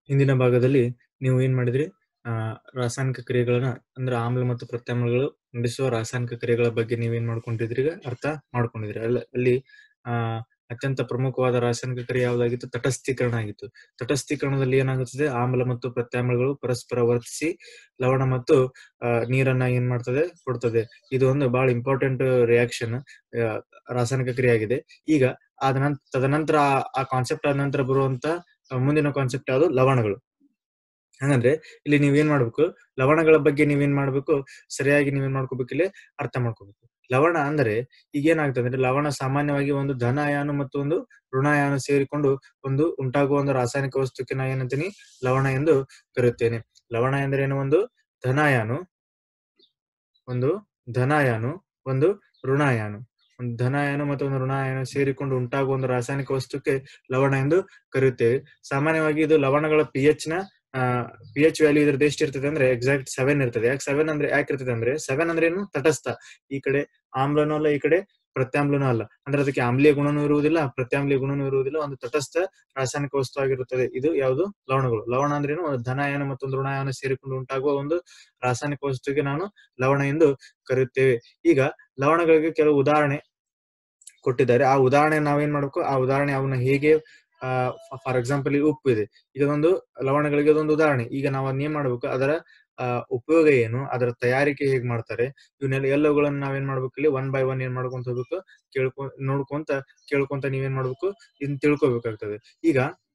ಹಿಂದಿನ ಭಾಗದಲ್ಲಿ ನೀವು ಏನ್ ಮಾಡಿದ್ರಿ ಆ ರಾಸಾಯನಿಕ ಕ್ರಿಯೆಗಳನ್ನ ಅಂದ್ರೆ ಆಮ್ಲ ಮತ್ತು ಪ್ರತ್ಯಾಮ್ಲಗಳು ನಡೆಸುವ ರಾಸಾಯನಿಕ ಕ್ರಿಯೆಗಳ ಬಗ್ಗೆ ನೀವೇನ್ ಮಾಡ್ಕೊಂಡಿದ್ರಿ ಈಗ ಅರ್ಥ ಮಾಡ್ಕೊಂಡಿದ್ರಿ ಅಲ್ಲ ಅಲ್ಲಿ ಆ ಅತ್ಯಂತ ಪ್ರಮುಖವಾದ ರಾಸಾಯನಿಕ ಕ್ರಿಯೆ ಯಾವ್ದಾಗಿತ್ತು ತಟಸ್ಥೀಕರಣ ಆಗಿತ್ತು ತಟಸ್ಥೀಕರಣದಲ್ಲಿ ಏನಾಗುತ್ತದೆ ಆಮ್ಲ ಮತ್ತು ಪ್ರತ್ಯಾಮ್ಲಗಳು ಪರಸ್ಪರ ವರ್ತಿಸಿ ಲವಣ ಮತ್ತು ಆ, ನೀರನ್ನ ಏನ್ ಮಾಡ್ತದೆ ಕೊಡ್ತದೆ ಇದು ಒಂದು ಬಹಳ ಇಂಪಾರ್ಟೆಂಟ್ ರಿಯಾಕ್ಷನ್ ರಾಸಾಯನಿಕ ಕ್ರಿಯೆ ಆಗಿದೆ ಈಗ ಅದ ನಂತರ ತದನಂತರ ಆ- ಆ ಕಾನ್ಸೆಪ್ಟ್ ಆದ ನಂತರ ಬರುವಂತ ಆ, ಮುಂದಿನ ಕಾನ್ಸೆಪ್ಟ್ ಯಾವುದು ಲವಣಗಳು ಹಂಗಂದ್ರೆ ಇಲ್ಲಿ ನೀವೇನ್ ಮಾಡ್ಬೇಕು ಲವಣಗಳ ಬಗ್ಗೆ ನೀವೇನ್ ಮಾಡ್ಬೇಕು ಸರಿಯಾಗಿ ನೀವೇನ್ ಮಾಡ್ಕೋಬೇಕು ಇಲ್ಲಿ ಅರ್ಥ ಮಾಡ್ಕೋಬೇಕು ಲವಣ ಅಂದ್ರೆ ಈಗ ಏನಾಗ್ತದೆ ಅಂದ್ರೆ ಲವಣ ಸಾಮಾನ್ಯವಾಗಿ ಒಂದು ಧನ ಅಯಾನು ಮತ್ತು ಒಂದು ಋಣ ಅಯಾನು ಸೇರಿಕೊಂಡು ಒಂದು ಉಂಟಾಗುವ ಒಂದು ರಾಸಾಯನಿಕ ವಸ್ತುಕ್ಕೆ ನಾ ಏನಂತೀನಿ ಲವಣ ಎಂದು ಕರೆಯುತ್ತೇನೆ ಲವಣ ಎಂದ್ರೆ ಏನು ಒಂದು ಧನಾಯಾನು ಒಂದು ಧನಾಯಾನು ಒಂದು ಋಣಾಯಾನು ಒಂದು ಧನಾಯಾನು ಮತ್ತು ಒಂದು ಋಣಾಯಾನು ಸೇರಿಕೊಂಡು ಉಂಟಾಗುವ ಒಂದು ರಾಸಾಯನಿಕ ವಸ್ತುಕ್ಕೆ ಲವಣ ಎಂದು ಕರೆಯುತ್ತೇವೆ ಸಾಮಾನ್ಯವಾಗಿ ಇದು ಲವಣಗಳ ಪಿ ಎಚ್ ನ ಪಿ ಎಚ್ ವ್ಯಾಲ್ಯೂ ಇದ್ರದ್ದು ಎಷ್ಟು ಇರ್ತದೆ ಅಂದ್ರೆ ಎಕ್ಸಾಕ್ಟ್ ಸೆವೆನ್ ಇರ್ತದೆ ಯಾಕೆ ಸೆವೆನ್ ಅಂದ್ರೆ ಯಾಕೆ ಇರ್ತದೆ ಅಂದ್ರೆ ಸೆವೆನ್ ಅಂದ್ರೆ ಏನು ತಟಸ್ಥ ಈ ಕಡೆ ಆಮ್ಲನೂ ಅಲ್ಲ ಈ ಕಡೆ ಪ್ರತ್ಯಾಮ್ಲನೂ ಅಲ್ಲ ಅಂದ್ರೆ ಅದಕ್ಕೆ ಆಮ್ಲೀಯ ಗುಣನೂ ಇರುವುದಿಲ್ಲ ಪ್ರತ್ಯಾಮ್ಲೀಯ ಗುಣನೂ ಇರುವುದಿಲ್ಲ ಒಂದು ತಟಸ್ಥ ರಾಸಾಯನಿಕ ವಸ್ತು ಆಗಿರುತ್ತದೆ ಇದು ಯಾವುದು ಲವಣಗಳು ಲವಣ ಅಂದ್ರೆ ಏನು ಒಂದು ಧನಾಯನ ಮತ್ತು ಒಂದು ಋಣಾಯನ ಸೇರಿಕೊಂಡು ಉಂಟಾಗುವ ಒಂದು ರಾಸಾಯನಿಕ ವಸ್ತುವಿಗೆ ನಾನು ಲವಣ ಎಂದು ಕರೆಯುತ್ತೇವೆ ಈಗ ಲವಣಗಳಿಗೆ ಕೆಲವು ಉದಾಹರಣೆ ಕೊಟ್ಟಿದ್ದಾರೆ ಆ ಉದಾಹರಣೆ ನಾವೇನ್ ಮಾಡ್ಬೇಕು ಆ ಉದಾಹರಣೆ ಅವನ್ನ ಹೇಗೆ ಫಾರ್ ಎಕ್ಸಾಂಪಲ್ ಈಗ ಉಪ್ಪು ಇದೆ ಈಗ ಒಂದು ಲವಣಗಳಿಗೆ ಅದೊಂದು ಉದಾಹರಣೆ ಈಗ ನಾವು ಅದನ್ನ ಏನ್ ಮಾಡ್ಬೇಕು ಅದರ ಆ, ಉಪಯೋಗ ಏನು ಅದರ ತಯಾರಿಕೆ ಹೇಗ್ ಮಾಡ್ತಾರೆ ಇವನ್ನೆಲ್ಲ ಎಲ್ಲವುಗಳನ್ನ ನಾವೇನ್ ಮಾಡ್ಬೇಕು ಇಲ್ಲಿ ಒನ್ ಬೈ ಒನ್ ಏನ್ ಮಾಡ್ಕೊಂತ ಹೋಗ್ಬೇಕು ಕೇಳ್ಕೊ ನೋಡ್ಕೊಂತ ಕೇಳ್ಕೊಂತ ನೀವೇನ್ ಮಾಡ್ಬೇಕು ಇದನ್ನ ತಿಳ್ಕೊಬೇಕಾಗ್ತದೆ ಈಗ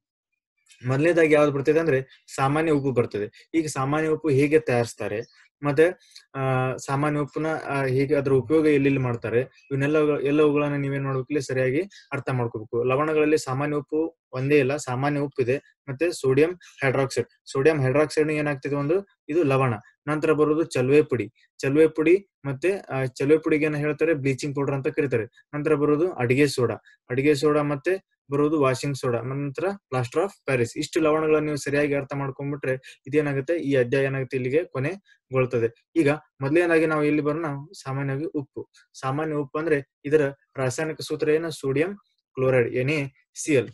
ಮೊದಲನೇದಾಗಿ ಯಾವ್ದು ಬರ್ತದೆ ಅಂದ್ರೆ ಸಾಮಾನ್ಯ ಉಪ್ಪು ಬರ್ತದೆ ಈಗ ಸಾಮಾನ್ಯ ಉಪ್ಪು ಹೇಗೆ ತಯಾರಿಸ್ತಾರೆ ಮತ್ತೆ ಆ ಸಾಮಾನ್ಯ ಉಪ್ಪುನ ಆ, ಹೇಗೆ ಅದ್ರ ಉಪಯೋಗ ಎಲ್ಲೆಲ್ಲಿ ಮಾಡ್ತಾರೆ ಇವನ್ನೆಲ್ಲ ಎಲ್ಲವುಗಳನ್ನ ನೀವೇನ್ ಮಾಡ್ಬೇಕು ಇಲ್ಲಿ ಸರಿಯಾಗಿ ಅರ್ಥ ಮಾಡ್ಕೋಬೇಕು ಲವಣಗಳಲ್ಲಿ ಸಾಮಾನ್ಯ ಉಪ್ಪು ಒಂದೇ ಇಲ್ಲ ಸಾಮಾನ್ಯ ಉಪ್ಪು ಇದೆ ಮತ್ತೆ ಸೋಡಿಯಂ ಹೈಡ್ರಾಕ್ಸೈಡ್ ಸೋಡಿಯಂ ಹೈಡ್ರಾಕ್ಸೈಡ್ ಏನಾಗ್ತಿದೆ ಒಂದು ಇದು ಲವಣ ನಂತರ ಬರೋದು ಚಲುವೆ ಪುಡಿ ಚಲುವೆ ಪುಡಿ ಮತ್ತೆ ಆ, ಚಲುವೆ ಪುಡಿಗೆ ಏನ ಹೇಳ್ತಾರೆ ಬ್ಲೀಚಿಂಗ್ ಪೌಡರ್ ಅಂತ ಕರೀತಾರೆ ನಂತರ ಬರೋದು ಅಡಿಗೆ ಸೋಡಾ ಅಡಿಗೆ ಸೋಡಾ ಮತ್ತೆ ಬರೋದು ವಾಷಿಂಗ್ ಸೋಡಾ ನಂತರ ಪ್ಲಾಸ್ಟರ್ ಆಫ್ ಪ್ಯಾರಿಸ್ ಇಷ್ಟು ಲವಣಗಳನ್ನ ನೀವು ಸರಿಯಾಗಿ ಅರ್ಥ ಮಾಡ್ಕೊಂಡ್ಬಿಟ್ರೆ ಇದೇನಾಗುತ್ತೆ ಈ ಅಧ್ಯಾಯ ಏನಾಗುತ್ತೆ ಇಲ್ಲಿಗೆ ಕೊನೆಗೊಳ್ತದೆ ಈಗ ಮೊದಲನೇದಾಗಿ ನಾವು ಎಲ್ಲಿ ಬರೋಣ ಸಾಮಾನ್ಯವಾಗಿ ಉಪ್ಪು ಸಾಮಾನ್ಯ ಉಪ್ಪು ಅಂದ್ರೆ ಇದರ ರಾಸಾಯನಿಕ ಸೂತ್ರ ಏನು sodium chloride N A C L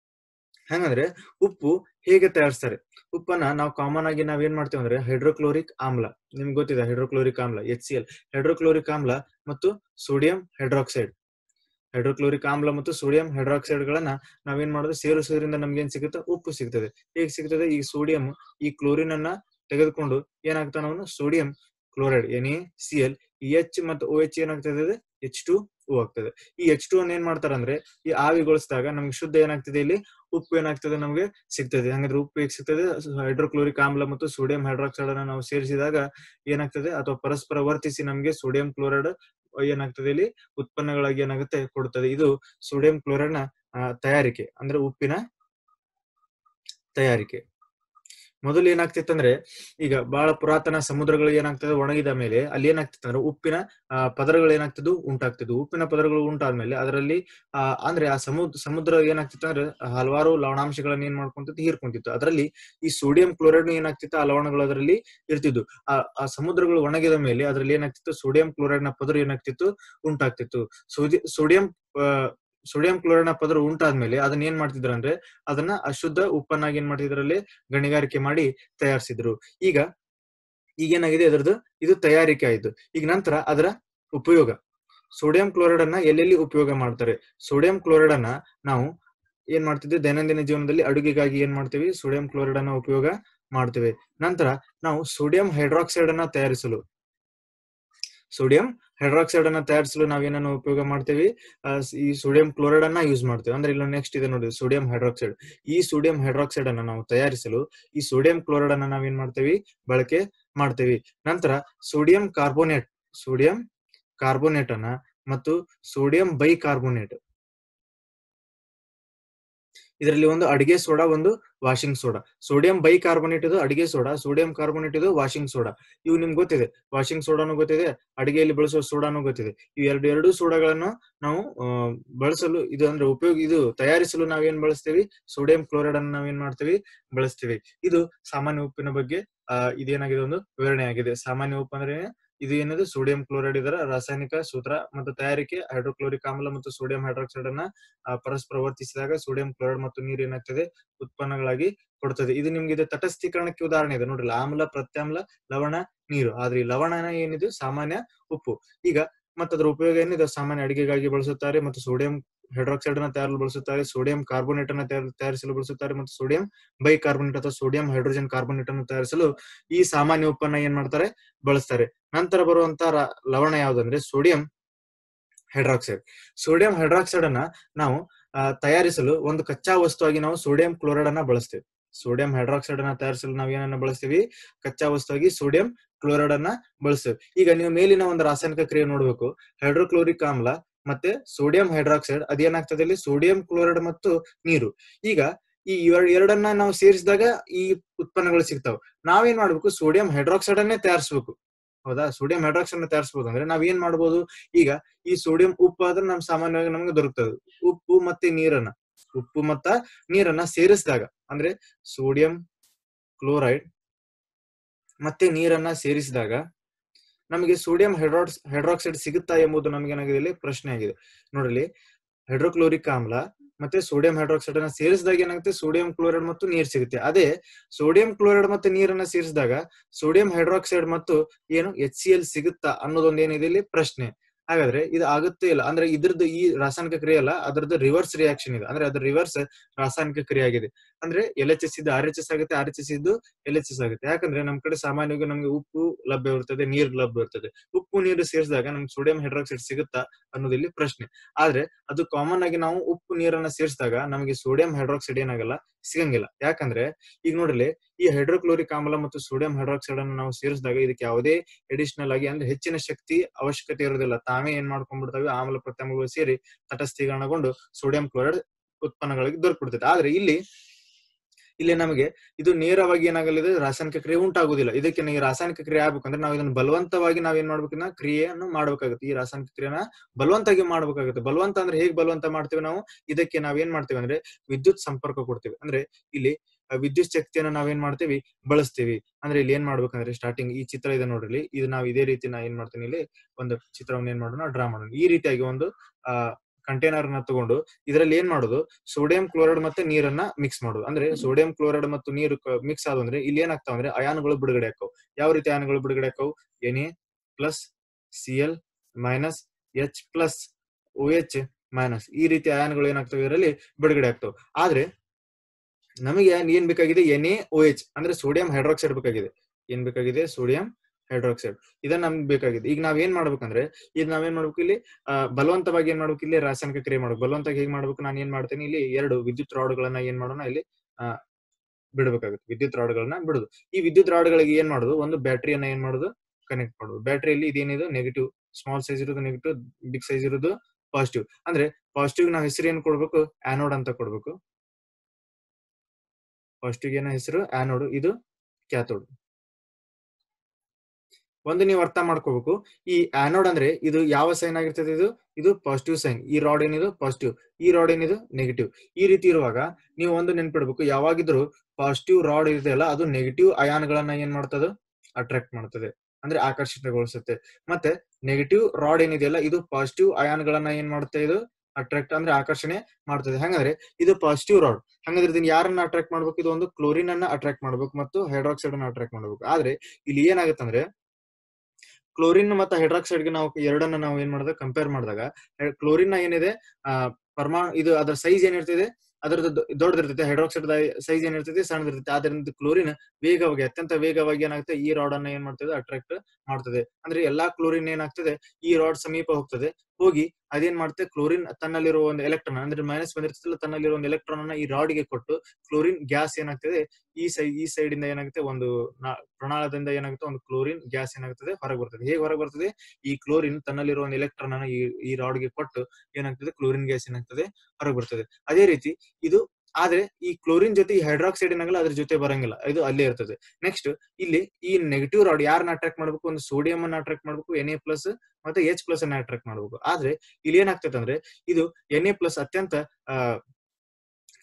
ಹಂಗಂದ್ರೆ ಉಪ್ಪು ಹೇಗೆ ತಯಾರಿಸ್ತಾರೆ ಉಪ್ಪನ್ನ ನಾವು ಕಾಮನ್ ಆಗಿ ನಾವ್ ಏನ್ ಮಾಡ್ತೇವೆ ಅಂದ್ರೆ ಹೈಡ್ರೋಕ್ಲೋರಿಕ್ ಆಮ್ಲ ನಿಮ್ಗೆ ಗೊತ್ತಿದೆ ಹೈಡ್ರೋಕ್ಲೋರಿಕ್ ಆಮ್ಲ ಎಚ್ ಸಿ ಎಲ್ ಹೈಡ್ರೋಕ್ಲೋರಿಕ್ ಆಮ್ಲ ಮತ್ತು ಸೋಡಿಯಂ ಹೈಡ್ರಾಕ್ಸೈಡ್ ಹೈಡ್ರೋಕ್ಲೋರಿಕ್ ಆಮ್ಲ ಮತ್ತು ಸೋಡಿಯಂ ಹೈಡ್ರಾಕ್ಸೈಡ್ ಗಳನ್ನ ನಾವೇನ್ ಮಾಡೋದು ಸೇರಿಸೋದ್ರಿಂದ ನಮ್ಗೆ ಏನ್ ಸಿಗುತ್ತೆ ಉಪ್ಪು ಸಿಗ್ತದೆ ಹೇಗೆ ಸಿಗ್ತದೆ ಈ ಸೋಡಿಯಂ ಈ ಕ್ಲೋರಿನ್ ಅನ್ನ ತೆಗೆದುಕೊಂಡು ಏನಾಗ್ತಾನ ಅವನು sodium chloride N A C L ಈ ಎಚ್ ಮತ್ತು ಓ ಎಚ್ ಏನಾಗ್ತದೆ ಎಚ್ ಟು ಓ ಆಗ್ತದೆ ಈ ಎಚ್ ಟು ಅನ್ನ ಏನ್ ಮಾಡ್ತಾರೆ ಅಂದ್ರೆ ಈ ಆವಿಗೊಳಿಸಿದಾಗ ನಮ್ಗೆ ಶುದ್ಧ ಏನಾಗ್ತದೆ ಇಲ್ಲಿ ಉಪ್ಪು ಏನಾಗ್ತದೆ ನಮ್ಗೆ ಸಿಗ್ತದೆ ಹಂಗಂದ್ರೆ ಉಪ್ಪು ಹೇಗೆ ಸಿಗ್ತದೆ ಹೈಡ್ರೋಕ್ಲೋರಿಕ್ ಆಮ್ಲ ಮತ್ತು ಸೋಡಿಯಂ ಹೈಡ್ರಾಕ್ಸೈಡ್ ಅನ್ನ ನಾವು ಸೇರಿಸಿದಾಗ ಏನಾಗ್ತದೆ ಅಥವಾ ಪರಸ್ಪರ ವರ್ತಿಸಿ ನಮ್ಗೆ ಸೋಡಿಯಂ ಕ್ಲೋರೈಡ್ ಏನಾಗ್ತದೆ ಇಲ್ಲಿ ಉತ್ಪನ್ನಗಳಾಗಿ ಏನಾಗುತ್ತೆ ಕೊಡುತ್ತದೆ ಇದು ಸೋಡಿಯಂ ಕ್ಲೋರೈಡ್ ನ ಆ, ತಯಾರಿಕೆ ಅಂದ್ರೆ ಉಪ್ಪಿನ ತಯಾರಿಕೆ ಮೊದಲು ಏನಾಗ್ತಿತ್ತು ಅಂದ್ರೆ ಈಗ ಬಹಳ ಪುರಾತನ ಸಮುದ್ರಗಳು ಏನಾಗ್ತದೆ ಒಣಗಿದ ಮೇಲೆ ಅಲ್ಲಿ ಏನಾಗ್ತಿತ್ತು ಅಂದ್ರೆ ಉಪ್ಪಿನ ಆ, ಪದರಗಳು ಏನಾಗ್ತಿದ್ವು ಉಂಟಾಗ್ತಿದ್ವು ಉಪ್ಪಿನ ಪದರಗಳು ಉಂಟಾದ್ಮೇಲೆ ಅದರಲ್ಲಿ ಆ ಅಂದ್ರೆ ಆ ಸಮುದ್ರ ಸಮುದ್ರ ಏನಾಗ್ತಿತ್ತು ಅಂದ್ರೆ ಹಲವಾರು ಲವಣಾಂಶಗಳನ್ನ ಏನ್ ಮಾಡ್ಕೊಂತಿತ್ತು ಹೀರ್ಕೊಂತಿತ್ತು ಅದರಲ್ಲಿ ಈ ಸೋಡಿಯಂ ಕ್ಲೋರೈಡ್ ಏನಾಗ್ತಿತ್ತು ಆ ಲವಣಗಳು ಅದರಲ್ಲಿ ಇರ್ತಿದ್ವು ಆ ಆ ಸಮುದ್ರಗಳು ಒಣಗಿದ ಮೇಲೆ ಅದರಲ್ಲಿ ಏನಾಗ್ತಿತ್ತು ಸೋಡಿಯಂ ಕ್ಲೋರೈಡ್ ನ ಪದರ ಏನಾಗ್ತಿತ್ತು ಉಂಟಾಗ್ತಿತ್ತು ಸೋಡಿ ಸೋಡಿಯಂ ಆ, ಸೋಡಿಯಂ ಕ್ಲೋರೈಡ್ ನ ಪದರ ಉಂಟಾದ್ಮೇಲೆ ಅದನ್ನ ಏನ್ ಮಾಡ್ತಿದ್ರು ಅಂದ್ರೆ ಅದನ್ನ ಅಶುದ್ಧ ಉಪ್ಪನ್ನಾಗಿ ಏನ್ ಮಾಡ್ತಿದ್ರಲ್ಲಿ ಗಣಿಗಾರಿಕೆ ಮಾಡಿ ತಯಾರಿಸಿದ್ರು ಈಗ ಈಗೇನಾಗಿದೆ ಅದರದ್ದು ಇದು ತಯಾರಿಕೆ ಆಯ್ತು ಈಗ ನಂತರ ಅದರ ಉಪಯೋಗ ಸೋಡಿಯಂ ಕ್ಲೋರೈಡ್ ಅನ್ನ ಎಲ್ಲೆಲ್ಲಿ ಉಪಯೋಗ ಮಾಡ್ತಾರೆ ಸೋಡಿಯಂ ಕ್ಲೋರೈಡ್ ಅನ್ನ ನಾವು ಏನ್ ಮಾಡ್ತಿದ್ವಿ ದೈನಂದಿನ ಜೀವನದಲ್ಲಿ ಅಡುಗೆಗಾಗಿ ಏನ್ ಮಾಡ್ತೀವಿ ಸೋಡಿಯಂ ಕ್ಲೋರೈಡ್ ಅನ್ನ ಉಪಯೋಗ ಮಾಡ್ತೇವೆ ನಂತರ ನಾವು ಸೋಡಿಯಂ ಹೈಡ್ರಾಕ್ಸೈಡ್ ಅನ್ನ ತಯಾರಿಸಲು ಸೋಡಿಯಂ ಹೈಡ್ರಾಕ್ಸೈಡ್ ಅನ್ನ ತಯಾರಿಸಲು ನಾವೇನನ್ನ ಉಪಯೋಗ ಮಾಡ್ತೇವೆ ಆ, ಸ್- ಈ ಸೋಡಿಯಂ ಕ್ಲೋರೈಡ್ ಅನ್ನ ಯೂಸ್ ಮಾಡ್ತೇವೆ ಅಂದ್ರೆ ಇಲ್ಲ ನೆಕ್ಸ್ಟ್ ಇದೆ ನೋಡಿ ಸೋಡಿಯಂ ಹೈಡ್ರಾಕ್ಸೈಡ್ ಈ ಸೋಡಿಯಂ ಹೈಡ್ರಾಕ್ಸೈಡ್ ಅನ್ನ ನಾವು ತಯಾರಿಸಲು ಈ ಸೋಡಿಯಂ ಕ್ಲೋರೈಡ್ ಅನ್ನ ನಾವೇನ್ ಮಾಡ್ತೇವೆ ಬಳಕೆ ಮಾಡ್ತೇವೆ ನಂತರ ಸೋಡಿಯಂ ಕಾರ್ಬೋನೇಟ್ ಸೋಡಿಯಂ ಕಾರ್ಬೋನೇಟ್ ಅನ್ನ ಮತ್ತು ಸೋಡಿಯಂ ಬೈಕಾರ್ಬೋನೇಟ್ ಇದರಲ್ಲಿ ಒಂದು ಅಡಿಗೆ ಸೋಡಾ ಒಂದು ವಾಷಿಂಗ್ ಸೋಡಾ ಸೋಡಿಯಂ ಬೈಕಾರ್ಬೋನೇಟ್ ಇದು ಅಡಿಗೆ ಸೋಡಾ ಸೋಡಿಯಂ ಕಾರ್ಬೋನೇಟ್ ಇದು ವಾಷಿಂಗ್ ಸೋಡಾ ಇವು ನಿಮ್ಗೆ ಗೊತ್ತಿದೆ ವಾಷಿಂಗ್ ಸೋಡಾನು ಗೊತ್ತಿದೆ ಅಡಿಗೆಯಲ್ಲಿ ಬಳಸುವ ಸೋಡಾನು ಗೊತ್ತಿದೆ ಇವು ಎರಡು ಎರಡು ಸೋಡಾಗಳನ್ನು ನಾವು ಆ, ಬಳಸಲು ಇದು ಅಂದ್ರೆ ಉಪಯೋಗ ಇದು ತಯಾರಿಸಲು ನಾವೇನ್ ಬಳಸ್ತೀವಿ ಸೋಡಿಯಂ ಕ್ಲೋರೈಡ್ ಅನ್ನು ನಾವೇನ್ ಮಾಡ್ತೀವಿ ಬಳಸ್ತೀವಿ ಇದು ಸಾಮಾನ್ಯ ಉಪ್ಪಿನ ಬಗ್ಗೆ ಆ ಇದೇನಾಗಿದೆ ಒಂದು ವಿವರಣೆ ಆಗಿದೆ ಸಾಮಾನ್ಯ ಉಪ್ಪು ಅಂದ್ರೆ ಇದು ಏನದು ಸೋಡಿಯಂ ಕ್ಲೋರೈಡ್ ಇದರ ರಾಸಾಯನಿಕ ಸೂತ್ರ ಮತ್ತು ತಯಾರಿಕೆ ಹೈಡ್ರೋಕ್ಲೋರಿಕ್ ಆಮ್ಲ ಮತ್ತು ಸೋಡಿಯಂ ಹೈಡ್ರಾಕ್ಸೈಡ್ ಅನ್ನ ಆ, ಪರಸ್ಪರ ವರ್ತಿಸಿದಾಗ ಸೋಡಿಯಂ ಕ್ಲೋರೈಡ್ ಮತ್ತು ನೀರು ಏನಾಗ್ತದೆ ಉತ್ಪನ್ನಗಳಾಗಿ ಕೊಡ್ತದೆ ಇದು ನಿಮ್ಗೆ ಇದು ತಟಸ್ಥೀಕರಣಕ್ಕೆ ಉದಾಹರಣೆ ಇದೆ ನೋಡ್ರಿ ಆಮ್ಲ ಪ್ರತ್ಯಾಮ್ಲ ಲವಣ ನೀರು ಆದ್ರೆ ಈ ಲವಣನ ಏನಿದೆ ಸಾಮಾನ್ಯ ಉಪ್ಪು ಈಗ ಮತ್ತೆ ಅದರ ಉಪಯೋಗ ಏನಿದೆ ಸಾಮಾನ್ಯ ಅಡಿಗೆಗಾಗಿ ಬಳಸುತ್ತಾರೆ ಮತ್ತು ಸೋಡಿಯಂ ಹೈಡ್ರಾಕ್ಸೈಡ್ ಅನ್ನ ತಯಾರಲು ಬಳಸುತ್ತಾರೆ ಸೋಡಿಯಂ ಕಾರ್ಬೋನೇಟ್ ಅನ್ನ ತಯಾರ- ತಯಾರಿಸಲು ಬಳಸುತ್ತಾರೆ ಮತ್ತು ಸೋಡಿಯಂ ಬೈಕಾರ್ಬೋನೇಟ್ ಅಥವಾ ಸೋಡಿಯಂ ಹೈಡ್ರೋಜನ್ ಕಾರ್ಬೋನೇಟ್ ಅನ್ನು ತಯಾರಿಸಲು ಈ ಸಾಮಾನ್ಯ ಉಪ್ಪನ್ನ ಏನ್ ಮಾಡ್ತಾರೆ ಬಳಸ್ತಾರೆ ನಂತರ ಬರುವಂತ ರ- ಲವಣ ಯಾವ್ದಂದ್ರೆ ಸೋಡಿಯಂ ಹೈಡ್ರಾಕ್ಸೈಡ್ ಸೋಡಿಯಂ ಹೈಡ್ರಾಕ್ಸೈಡ್ ಅನ್ನ ನಾವು ಆ, ತಯಾರಿಸಲು ಒಂದು ಕಚ್ಚಾ ವಸ್ತುವಾಗಿ ನಾವು ಸೋಡಿಯಂ ಕ್ಲೋರೈಡ್ ಅನ್ನ ಬಳಸ್ತೇವೆ ಸೋಡಿಯಂ ಹೈಡ್ರಾಕ್ಸೈಡ್ ಅನ್ನ ತಯಾರಿಸಲು ನಾವು ಏನನ್ನ ಬಳಸ್ತೀವಿ ಕಚ್ಚಾ ವಸ್ತುವಾಗಿ ಸೋಡಿಯಂ ಕ್ಲೋರೈಡ್ ಅನ್ನ ಬಳಸ್ತೇವೆ ಈಗ ನೀವು ಮೇಲಿನ ಒಂದು ರಾಸಾಯನಿಕ ಕ್ರಿಯೆ ನೋಡ್ಬೇಕು ಹೈಡ್ರೋಕ್ಲೋರಿಕ್ ಆಮ್ಲ ಮತ್ತೆ ಸೋಡಿಯಂ ಹೈಡ್ರಾಕ್ಸೈಡ್ ಅದೇನಾಗ್ತದೆ ಇಲ್ಲಿ ಸೋಡಿಯಂ ಕ್ಲೋರೈಡ್ ಮತ್ತು ನೀರು ಈಗ ಈ ಇವ- ಎರಡನ್ನ ನಾವು ಸೇರಿಸಿದಾಗ ಈ ಉತ್ಪನ್ನಗಳು ಸಿಗ್ತಾವ ನಾವೇನ್ ಮಾಡ್ಬೇಕು ಸೋಡಿಯಂ ಹೈಡ್ರಾಕ್ಸೈಡ್ ಅನ್ನೇ ತಯಾರಿಸ್ಬೇಕು ಹೌದಾ ಸೋಡಿಯಂ ಹೈಡ್ರಾಕ್ಸೈಡ್ ಅನ್ನ ತಯಾರಿಸಬಹುದು ಅಂದ್ರೆ ನಾವ್ ಏನ್ ಮಾಡ್ಬೋದು ಈಗ ಈ ಸೋಡಿಯಂ ಉಪ್ಪು ಆದ್ರೆ ನಮ್ ಸಾಮಾನ್ಯವಾಗಿ ನಮ್ಗೆ ದೊರಕ್ತದೆ ಉಪ್ಪು ಮತ್ತೆ ನೀರನ್ನ ಉಪ್ಪು ಮತ್ತ ನೀರನ್ನ ಸೇರಿಸಿದಾಗ ಅಂದ್ರೆ ಸೋಡಿಯಂ ಕ್ಲೋರೈಡ್ ಮತ್ತೆ ನೀರನ್ನ ಸೇರಿಸಿದಾಗ ನಮಗೆ ಸೋಡಿಯಂ ಹೈಡ್ರಾಕ್ಸ್ ಹೈಡ್ರಾಕ್ಸೈಡ್ ಸಿಗುತ್ತಾ ಎಂಬುದು ನಮಗೆ ಏನಾಗಿದೆ ಇಲ್ಲಿ ಪ್ರಶ್ನೆ ಆಗಿದೆ ನೋಡಲಿ ಹೈಡ್ರೋಕ್ಲೋರಿಕ್ ಆಮ್ಲ ಮತ್ತೆ ಸೋಡಿಯಂ ಹೈಡ್ರಾಕ್ಸೈಡ್ ಅನ್ನ ಸೇರಿಸಿದಾಗ ಏನಾಗುತ್ತೆ ಸೋಡಿಯಂ ಕ್ಲೋರೈಡ್ ಮತ್ತು ನೀರ್ ಸಿಗುತ್ತೆ ಅದೇ ಸೋಡಿಯಂ ಕ್ಲೋರೈಡ್ ಮತ್ತೆ ನೀರನ್ನ ಸೇರಿಸಿದಾಗ ಸೋಡಿಯಂ ಹೈಡ್ರಾಕ್ಸೈಡ್ ಮತ್ತು ಏನು ಎಚ್ ಸಿ ಎಲ್ ಸಿಗುತ್ತಾ ಅನ್ನೋದೊಂದು ಏನಿದೆ ಇಲ್ಲಿ ಪ್ರಶ್ನೆ ಹಾಗಾದ್ರೆ ಇದು ಆಗುತ್ತೆ ಇಲ್ಲ ಅಂದ್ರೆ ಇದ್ರದ್ದು ಈ ರಾಸಾಯನಿಕ ಕ್ರಿಯೆ ಅಲ್ಲ ಅದರದ್ದು ರಿವರ್ಸ್ ರಿಯಾಕ್ಷನ್ ಇದೆ ಅಂದ್ರೆ ಅದ್ರ ರಿವರ್ಸ್ ರಾಸಾಯನಿಕ ಕ್ರಿಯೆ ಆಗಿದೆ ಅಂದ್ರೆ ಎಲ್ ಎಚ್ ಎಸ್ ಇದ್ದು ಆರ್ ಎಚ್ ಎಸ್ ಆಗುತ್ತೆ ಆರ್ ಎಚ್ ಎಸ್ ಇದ್ದು ಎಲ್ ಎಚ್ ಎಸ್ ಆಗುತ್ತೆ ಯಾಕಂದ್ರೆ ನಮ್ ಕಡೆ ಸಾಮಾನ್ಯವಾಗಿ ನಮ್ಗೆ ಉಪ್ಪು ಲಭ್ಯ ಇರ್ತದೆ ನೀರು ಲಭ್ಯ ಇರ್ತದೆ ಉಪ್ಪು ನೀರು ಸೇರಿಸಿದಾಗ ನಮ್ಗೆ ಸೋಡಿಯಂ ಹೈಡ್ರಾಕ್ಸೈಡ್ ಸಿಗುತ್ತಾ ಅನ್ನೋದು ಇಲ್ಲಿ ಪ್ರಶ್ನೆ ಆದ್ರೆ ಅದು ಕಾಮನ್ ಆಗಿ ನಾವು ಉಪ್ಪು ನೀರನ್ನ ಸೇರಿಸಿದಾಗ ನಮಗೆ ಸೋಡಿಯಂ ಹೈಡ್ರಾಕ್ಸೈಡ್ ಏನಾಗಲ್ಲ ಸಿಗಂಗಿಲ್ಲ ಯಾಕಂದ್ರೆ ಈಗ ನೋಡ್ರಿ ಈ ಹೈಡ್ರೋಕ್ಲೋರಿಕ್ ಆಮ್ಲ ಮತ್ತು ಸೋಡಿಯಂ ಹೈಡ್ರಾಕ್ಸೈಡ್ ಅನ್ನು ನಾವು ಸೇರಿಸಿದಾಗ ಇದಕ್ಕೆ ಯಾವುದೇ ಅಡಿಷನಲ್ ಆಗಿ ಅಂದ್ರೆ ಹೆಚ್ಚಿನ ಶಕ್ತಿ ಅವಶ್ಯಕತೆ ಇರೋದಿಲ್ಲ ತಾವೇ ಏನ್ ಮಾಡ್ಕೊಂಡ್ಬಿಡ್ತವೆ ಆಮ್ಲ ಪ್ರತ್ಯಾಮ್ಲಗಳು ಸೇರಿ ತಟಸ್ಥೀಕರಣಗೊಂಡು ಸೋಡಿಯಂ ಕ್ಲೋರೈಡ್ ಉತ್ಪನ್ನಗಳಿಗೆ ದೊರಕ್ಬಿಡ್ತೈತೆ ಆದ್ರೆ ಇಲ್ಲಿ ಇಲ್ಲಿ ನಮಗೆ ಇದು ನೇರವಾಗಿ ಏನಾಗಲಿದೆ ರಾಸಾಯನಿಕ ಕ್ರಿಯೆ ಉಂಟಾಗುದಿಲ್ಲ ಇದಕ್ಕೆ ಈ ರಾಸಾಯನಿಕ ಕ್ರಿಯೆ ಆಗ್ಬೇಕಂದ್ರೆ ನಾವು ಇದನ್ನ ಬಲವಂತವಾಗಿ ನಾವ್ ಏನ್ ಮಾಡ್ಬೇಕನ್ನ ಕ್ರಿಯೆಯನ್ನು ಮಾಡ್ಬೇಕಾಗುತ್ತೆ ಈ ರಾಸಾಯನಿಕ ಕ್ರಿಯೆನ ಬಲವಂತಾಗಿ ಮಾಡ್ಬೇಕಾಗುತ್ತೆ ಬಲವಂತ ಅಂದ್ರೆ ಹೇಗ್ ಬಲವಂತ ಮಾಡ್ತೇವೆ ನಾವು ಇದಕ್ಕೆ ನಾವೇನ್ ಮಾಡ್ತೇವೆ ಅಂದ್ರೆ ವಿದ್ಯುತ್ ಸಂಪರ್ಕ ಕೊಡ್ತೇವೆ ಅಂದ್ರೆ ಇಲ್ಲಿ ಆ ವಿದ್ಯುತ್ ಶಕ್ತಿಯನ್ನ ನಾವೇನ್ ಮಾಡ್ತೇವಿ ಬಳಸ್ತೀವಿ ಅಂದ್ರೆ ಇಲ್ಲಿ ಏನ್ ಮಾಡ್ಬೇಕಂದ್ರೆ ಸ್ಟಾರ್ಟಿಂಗ್ ಈ ಚಿತ್ರ ಇದೆ ನೋಡ್ರಿ ಇದು ನಾವು ಇದೇ ರೀತಿ ನಾ ಏನ್ ಮಾಡ್ತೀನಿ ಇಲ್ಲಿ ಒಂದು ಚಿತ್ರವನ್ನು ಏನ್ ಮಾಡೋಣ ಡ್ರಾ ಮಾಡೋಣ ಈ ರೀತಿಯಾಗಿ ಒಂದು ಆ ಕಂಟೈನರ್ ನ ತಗೊಂಡು ಇದರಲ್ಲಿ ಏನ್ ಮಾಡೋದು ಸೋಡಿಯಂ ಕ್ಲೋರೈಡ್ ಮತ್ತೆ ನೀರನ್ನ ಮಿಕ್ಸ್ ಮಾಡೋದು ಅಂದ್ರೆ ಸೋಡಿಯಂ ಕ್ಲೋರೈಡ್ ಮತ್ತು ನೀರು ಮಿಕ್ಸ್ ಆದ ಅಂದ್ರೆ ಇಲ್ಲಿ ಏನಾಗ್ತಾವ ಅಂದ್ರೆ ಅಯಾನುಗಳು ಬಿಡುಗಡೆ ಆಕ್ಕವು ಯಾವ ರೀತಿ ಅಯಾನುಗಳು ಬಿಡುಗಡೆ ಆಕ್ಕವು N A plus C L minus H plus O H minus ಈ ರೀತಿ ಅಯಾನುಗಳು ಏನಾಗ್ತವೆ ಇದರಲ್ಲಿ ಬಿಡುಗಡೆ ಆಗ್ತವೆ ಆದ್ರೆ ನಮಗೆ ಏನ್ ಬೇಕಾಗಿದೆ ಎನ್ ಎ ಓ ಎಚ್ ಅಂದ್ರೆ ಸೋಡಿಯಂ ಹೈಡ್ರಾಕ್ಸೈಡ್ ಬೇಕಾಗಿದೆ ಏನ್ ಬೇಕಾಗಿದೆ ಸೋಡಿಯಂ ಹೈಡ್ರಾಕ್ಸೈಡ್ ಇದನ್ನ ನಮ್ಗೆ ಬೇಕಾಗಿದೆ ಈಗ ನಾವ್ ಏನ್ ಮಾಡ್ಬೇಕಂದ್ರೆ ಈಗ ನಾವೇನ್ ಮಾಡ್ಬೇಕು ಇಲ್ಲಿ ಆ, ಬಲವಂತವಾಗಿ ಏನ್ ಮಾಡ್ಬೇಕು ಇಲ್ಲಿ ರಾಸಾಯನಿಕ ಕ್ರಿಯೆ ಮಾಡ್ಬೇಕು ಬಲವಂತವಾಗಿ ಹೇಗ್ ಮಾಡ್ಬೇಕು ನಾನು ಏನ್ ಮಾಡ್ತೇನೆ ಇಲ್ಲಿ ಎರಡು ವಿದ್ಯುತ್ ರಾಡ್ಗಳನ್ನ ಏನ್ ಮಾಡೋಣ ಇಲ್ಲಿ ಆ, ಬಿಡಬೇಕಾಗುತ್ತೆ ವಿದ್ಯುತ್ ರಾಡ್ಗಳನ್ನ ಬಿಡುದು ಈ ವಿದ್ಯುತ್ ರಾಡ್ಗಳಿಗೆ ಏನ್ ಮಾಡುದು ಒಂದು ಬ್ಯಾಟ್ರಿಯನ್ನ ಏನ್ ಮಾಡುದು ಕನೆಕ್ಟ್ ಮಾಡುದು ಬ್ಯಾಟ್ರಿಯಲ್ಲಿ ಇದೇನಿದೆ ನೆಗೆಟಿವ್ ಸ್ಮಾಲ್ ಸೈಜ್ ಇರೋದು ನೆಗೆಟಿವ್ ಬಿಗ್ ಸೈಜ್ ಇರೋದು ಪಾಸಿಟಿವ್ ಅಂದ್ರೆ ಪಾಸಿಟಿವ್ ನಾವು ಹೆಸರು ಏನ್ ಕೊಡ್ಬೇಕು ಆನೋಡ್ ಅಂತ ಕೊಡ್ಬೇಕು ಪಾಸಿಟಿವ್ ಏನೋ ಹೆಸರು ಆನೋಡ್ ಇದು ಕ್ಯಾಥೋಡ್ ಒಂದು ನೀವು ಅರ್ಥ ಮಾಡ್ಕೋಬೇಕು ಈ ಆನೋಡ್ ಅಂದ್ರೆ ಇದು ಯಾವ ಸೈನ್ ಆಗಿರ್ತದೆ ಇದು ಇದು ಪಾಸಿಟಿವ್ ಸೈನ್ ಈ ರಾಡ್ ಏನಿದು ಪಾಸಿಟಿವ್ ಈ ರಾಡ್ ಏನಿದು ನೆಗೆಟಿವ್ ಈ ರೀತಿ ಇರುವಾಗ ನೀವು ಒಂದು ನೆನ್ಪಿಡ್ಬೇಕು ಯಾವಾಗಿದ್ರು ಪಾಸಿಟಿವ್ ರಾಡ್ ಇದೆಯಲ್ಲ ಅದು ನೆಗೆಟಿವ್ ಅಯಾನ್ಗಳನ್ನ ಏನ್ ಮಾಡ್ತದೆ ಅಟ್ರಾಕ್ಟ್ ಮಾಡ್ತದೆ ಅಂದ್ರೆ ಆಕರ್ಷಿತಗೊಳಿಸುತ್ತೆ ಮತ್ತೆ ನೆಗೆಟಿವ್ ರಾಡ್ ಏನಿದೆಯಲ್ಲ ಇದು ಪಾಸಿಟಿವ್ ಅಯಾನ್ಗಳನ್ನ ಏನ್ ಮಾಡುತ್ತೆ ಇದು ಅಟ್ರಾಕ್ಟ್ ಅಂದ್ರೆ ಆಕರ್ಷಣೆ ಮಾಡ್ತದೆ ಹಂಗಂದ್ರೆ ಇದು ಪಾಸಿಟಿವ್ ರಾಡ್ ಹಂಗಂದ್ರೆ ಇದನ್ನ ಯಾರನ್ನ ಅಟ್ರಾಕ್ಟ್ ಮಾಡ್ಬೇಕು ಇದು ಒಂದು ಕ್ಲೋರಿನ್ ಅನ್ನ ಅಟ್ರಾಕ್ಟ್ ಮಾಡ್ಬೇಕು ಮತ್ತು ಹೈಡ್ರಾಕ್ಸೈಡ್ ಅನ್ನ ಅಟ್ರಾಕ್ಟ್ ಮಾಡ್ಬೇಕು ಆದ್ರೆ ಇಲ್ಲಿ ಏನಾಗುತ್ತೆ ಅಂದ್ರೆ ಕ್ಲೋರಿನ್ ಮತ್ತು ಹೈಡ್ರಾಕ್ಸೈಡ್ ಗೆ ನಾವು ಎರಡನ್ನ ನಾವು ಏನ್ ಮಾಡಿದಾಗ ಕಂಪೇರ್ ಮಾಡಿದಾಗ ಕ್ಲೋರಿನ್ ಏನಿದೆ ಆ ಪರಮಾಣು ಇದು ಅದರ ಸೈಜ್ ಏನಿರ್ತದೆ ಅದರದ್ದು ದೊಡ್ಡದಿರ್ತೈತೆ ಹೈಡ್ರಾಕ್ಸೈಡ್ ಸೈಜ್ ಏನಿರ್ತೈತೆ ಸಣ್ಣದಿರ್ತೈತೆ ಆದ್ರಿಂದ ಕ್ಲೋರಿನ್ ವೇಗವಾಗಿ ಅತ್ಯಂತ ವೇಗವಾಗಿ ಏನಾಗುತ್ತೆ ಈ ರಾಡ್ ಅನ್ನ ಏನ್ ಮಾಡ್ತದೆ ಅಟ್ರಾಕ್ಟ್ ಮಾಡ್ತದೆ ಅಂದ್ರೆ ಎಲ್ಲಾ ಕ್ಲೋರಿನ್ ಏನಾಗ್ತದೆ ಈ ರಾಡ್ ಸಮೀಪ ಹೋಗ್ತದೆ ಹೋಗಿ ಅದೇನ್ ಮಾಡುತ್ತೆ ಕ್ಲೋರಿನ್ ತನ್ನಲ್ಲಿರುವ ಒಂದು ಎಲೆಕ್ಟ್ರಾನ್ ಅಂದ್ರೆ ಮೈನಸ್ ಬಂದಿರ್ತಲ್ಲ ತನ್ನಲ್ಲಿರುವ ಒಂದು ಎಲೆಕ್ಟ್ರಾನ್ ಅನ್ನ ಈ ರಾಡ್ ಗೆ ಕೊಟ್ಟು ಕ್ಲೋರಿನ್ ಗ್ಯಾಸ್ ಏನಾಗ್ತದೆ ಈ ಸೈಡ್ ಈ ಸೈಡ್ ಇಂದ ಏನಾಗುತ್ತೆ ಒಂದು ನಾ- ಪ್ರಣಾಳದಿಂದ ಏನಾಗುತ್ತೆ ಒಂದು ಕ್ಲೋರಿನ್ ಗ್ಯಾಸ್ ಏನಾಗ್ತದೆ ಹೊರಗೆ ಬರ್ತದೆ ಹೇಗೆ ಹೊರಗೆ ಬರ್ತದೆ ಈ ಕ್ಲೋರಿನ್ ತನ್ನಲ್ಲಿರುವ ಒಂದು ಎಲೆಕ್ಟ್ರಾನ್ ಅನ್ನ ಈ ಈ ರಾಡ್ ಗೆ ಕೊಟ್ಟು ಏನಾಗ್ತದೆ ಕ್ಲೋರಿನ್ ಗ್ಯಾಸ್ ಏನಾಗ್ತದೆ ಹೊರಗೆ ಬರ್ತದೆ ಅದೇ ರೀತಿ ಇದು ಆದ್ರೆ ಈ ಕ್ಲೋರಿನ್ ಜೊತೆ ಈ ಹೈಡ್ರಾಕ್ಸೈಡ್ ಏನಾಗಲ್ಲ ಅದ್ರ ಜೊತೆ ಬರಂಗಿಲ್ಲ ಇದು ಅಲ್ಲೇ ಇರ್ತದೆ ನೆಕ್ಸ್ಟ್ ಇಲ್ಲಿ ಈ ನೆಗೆಟಿವ್ ರಾಡ್ ಯಾರನ್ನ ಅಟ್ರಾಕ್ಟ್ ಮಾಡ್ಬೇಕು ಒಂದು ಸೋಡಿಯಂ ಅನ್ನ ಅಟ್ರಾಕ್ಟ್ ಮಾಡ್ಬೇಕು ಎನ್ ಎ ಪ್ಲಸ್ ಮತ್ತೆ ಎಚ್ ಪ್ಲಸ್ ಅನ್ನ ಅಟ್ರಾಕ್ಟ್ ಮಾಡ್ಬೇಕು ಆದ್ರೆ ಇಲ್ಲಿ ಏನಾಗ್ತದೆ ಅಂದ್ರೆ ಇದು ಎನ್ ಎ ಪ್ಲಸ್ ಅತ್ಯಂತ ಆ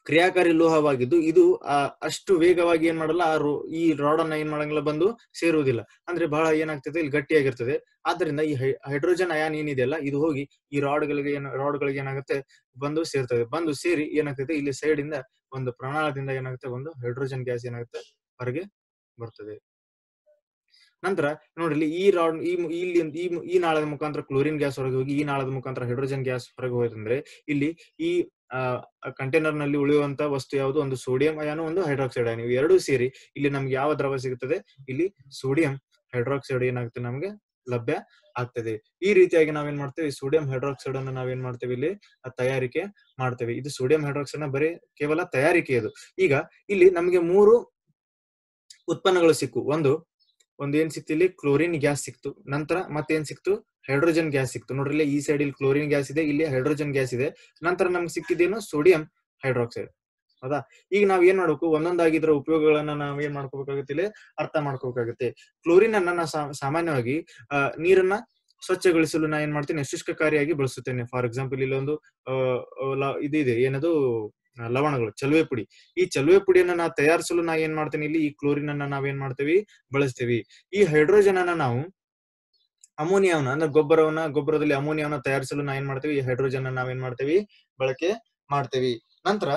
ಕ್ರಿಯಾಕಾರಿ ಲೋಹವಾಗಿದ್ದು ಇದು ಆ, ಅಷ್ಟು ವೇಗವಾಗಿ ಏನ್ ಮಾಡಲ್ಲ ಆ ರೋ- ಈ ರಾಡ್ ಅನ್ನ ಏನ್ ಮಾಡಂಗಿಲ್ಲ ಬಂದು ಸೇರುವುದಿಲ್ಲ ಅಂದ್ರೆ ಬಹಳ ಏನಾಗ್ತದೆ ಇಲ್ಲಿ ಗಟ್ಟಿಯಾಗಿರ್ತದೆ ಆದ್ರಿಂದ ಈ ಹೈಡ್ರೋಜನ್ ಅಯಾನ್ ಏನಿದೆಯಲ್ಲ ಇದು ಹೋಗಿ ಈ ರಾಡ್ಗಳಿಗೆ ಏನ ರಾಡ್ಗಳಿಗೆ ಏನಾಗುತ್ತೆ ಬಂದು ಸೇರ್ತದೆ ಬಂದು ಸೇರಿ ಏನಾಗ್ತದೆ ಇಲ್ಲಿ ಸೈಡ್ ಇಂದ ಒಂದು ಪ್ರಣಾಳದಿಂದ ಏನಾಗುತ್ತೆ ಒಂದು ಹೈಡ್ರೋಜನ್ ಗ್ಯಾಸ್ ಏನಾಗುತ್ತೆ ಹೊರಗೆ ಬರ್ತದೆ ನಂತರ ನೋಡಿ ಇಲ್ಲಿ ಈ ರಾಡ್ ಈ ಮು- ಇಲ್ಲಿ ಒಂದು- ಈ ಮು- ಈ ನಾಳದ ಮುಖಾಂತರ ಕ್ಲೋರಿನ್ ಗ್ಯಾಸ್ ಹೊರಗೆ ಹೋಗಿ ಈ ನಾಳದ ಮುಖಾಂತರ ಹೈಡ್ರೋಜನ್ ಗ್ಯಾಸ್ ಹೊರಗೆ ಹೋಯ್ತಂದ್ರೆ ಇಲ್ಲಿ ಈ ಕಂಟೈನರ್ ನಲ್ಲಿ ಉಳಿಯುವಂತ ವಸ್ತು ಯಾವುದು ಒಂದು ಸೋಡಿಯಂ ಅಯಾನು ಒಂದು ಹೈಡ್ರಾಕ್ಸೈಡ್ ಅಯಾನು ಇವು ಎರಡೂ ಸೇರಿ ಇಲ್ಲಿ ನಮ್ಗೆ ಯಾವ ದ್ರವ ಸಿಗುತ್ತದೆ ಇಲ್ಲಿ ಸೋಡಿಯಂ ಹೈಡ್ರಾಕ್ಸೈಡ್ ಏನಾಗುತ್ತೆ ನಮಗೆ ಲಭ್ಯ ಆಗ್ತದೆ ಈ ರೀತಿಯಾಗಿ ನಾವೇನ್ ಮಾಡ್ತೇವೆ ಸೋಡಿಯಂ ಹೈಡ್ರಾಕ್ಸೈಡ್ ಅನ್ನು ನಾವೇನ್ ಮಾಡ್ತೇವೆ ಇಲ್ಲಿ ಆ ತಯಾರಿಕೆ ಮಾಡ್ತೇವೆ ಇದು ಸೋಡಿಯಂ ಹೈಡ್ರಾಕ್ಸೈಡ್ ನ ಬರೀ ಕೇವಲ ತಯಾರಿಕೆ ಇದು ಈಗ ಇಲ್ಲಿ ನಮಗೆ ಮೂರು ಉತ್ಪನ್ನಗಳು ಸಿಕ್ಕು ಒಂದು ಒಂದ್ ಏನ್ ಸಿಕ್ತು ಇಲ್ಲಿ ಕ್ಲೋರಿನ್ ಗ್ಯಾಸ್ ಸಿಕ್ತು ನಂತರ ಮತ್ತೇನ್ ಸಿಕ್ತು ಹೈಡ್ರೋಜನ್ ಗ್ಯಾಸ್ ಸಿಕ್ತು ನೋಡ್ರಿ ಇಲ್ಲಿ ಈ ಸೈಡ್ ಇಲ್ಲಿ ಕ್ಲೋರಿನ್ ಗ್ಯಾಸ್ ಇದೆ ಇಲ್ಲಿ ಹೈಡ್ರೋಜನ್ ಗ್ಯಾಸ್ ಇದೆ ನಂತರ ನಮ್ಗೆ ಸಿಕ್ಕಿದ್ದೇನು ಸೋಡಿಯಂ ಹೈಡ್ರಾಕ್ಸೈಡ್ ಹೌದಾ ಈಗ ನಾವ್ ಏನ್ ಮಾಡ್ಬೇಕು ಒಂದೊಂದಾಗಿ ಇದ್ರ ಉಪಯೋಗಗಳನ್ನ ನಾವ್ ಏನ್ ಮಾಡ್ಕೋಬೇಕಾಗುತ್ತೆ ಇಲ್ಲಿ ಅರ್ಥ ಮಾಡ್ಕೋಬೇಕಾಗುತ್ತೆ ಕ್ಲೋರಿನ್ ಅನ್ನ ನಾ ಸಾ- ಸಾಮಾನ್ಯವಾಗಿ ಆ, ನೀರನ್ನ ಸ್ವಚ್ಛಗೊಳಿಸಲು ನಾ ಏನ್ ಮಾಡ್ತೀನಿ ಶುಷ್ಕಕಾರಿಯಾಗಿ ಬಳಸುತ್ತೇನೆ ಫಾರ್ ಎಕ್ಸಾಂಪಲ್ ಇಲ್ಲಿ ಒಂದು ಆ, ಆ, ಲ- ಇದು ಇದೆ ಏನದು ಆ, ಲವಣಗಳು ಚಲುವೆ ಪುಡಿ ಈ ಚಲುವೆ ಪುಡಿಯನ್ನ ನಾ ತಯಾರಿಸಲು ನಾ ಏನ್ ಮಾಡ್ತೇನೆ ಇಲ್ಲಿ ಈ ಕ್ಲೋರಿನ್ ಅನ್ನ ನಾವೇನ್ ಮಾಡ್ತೇವಿ ಬಳಸ್ತೀವಿ ಈ ಹೈಡ್ರೋಜನ್ ಅನ್ನ ನಾವು ಅಮೋನಿಯಾವನ್ನ ಅಂದ್ರೆ ಗೊಬ್ಬರವನ್ನ ಗೊಬ್ಬರದಲ್ಲಿ ಅಮೋನಿಯಾವನ್ನ ತಯಾರಿಸಲು ನಾ ಏನ್ ಮಾಡ್ತೇವಿ ಈ ಹೈಡ್ರೋಜನ್ ಅನ್ನ ನಾವೇನ್ ಮಾಡ್ತೇವಿ ಬಳಕೆ ಮಾಡ್ತೇವಿ ನಂತರ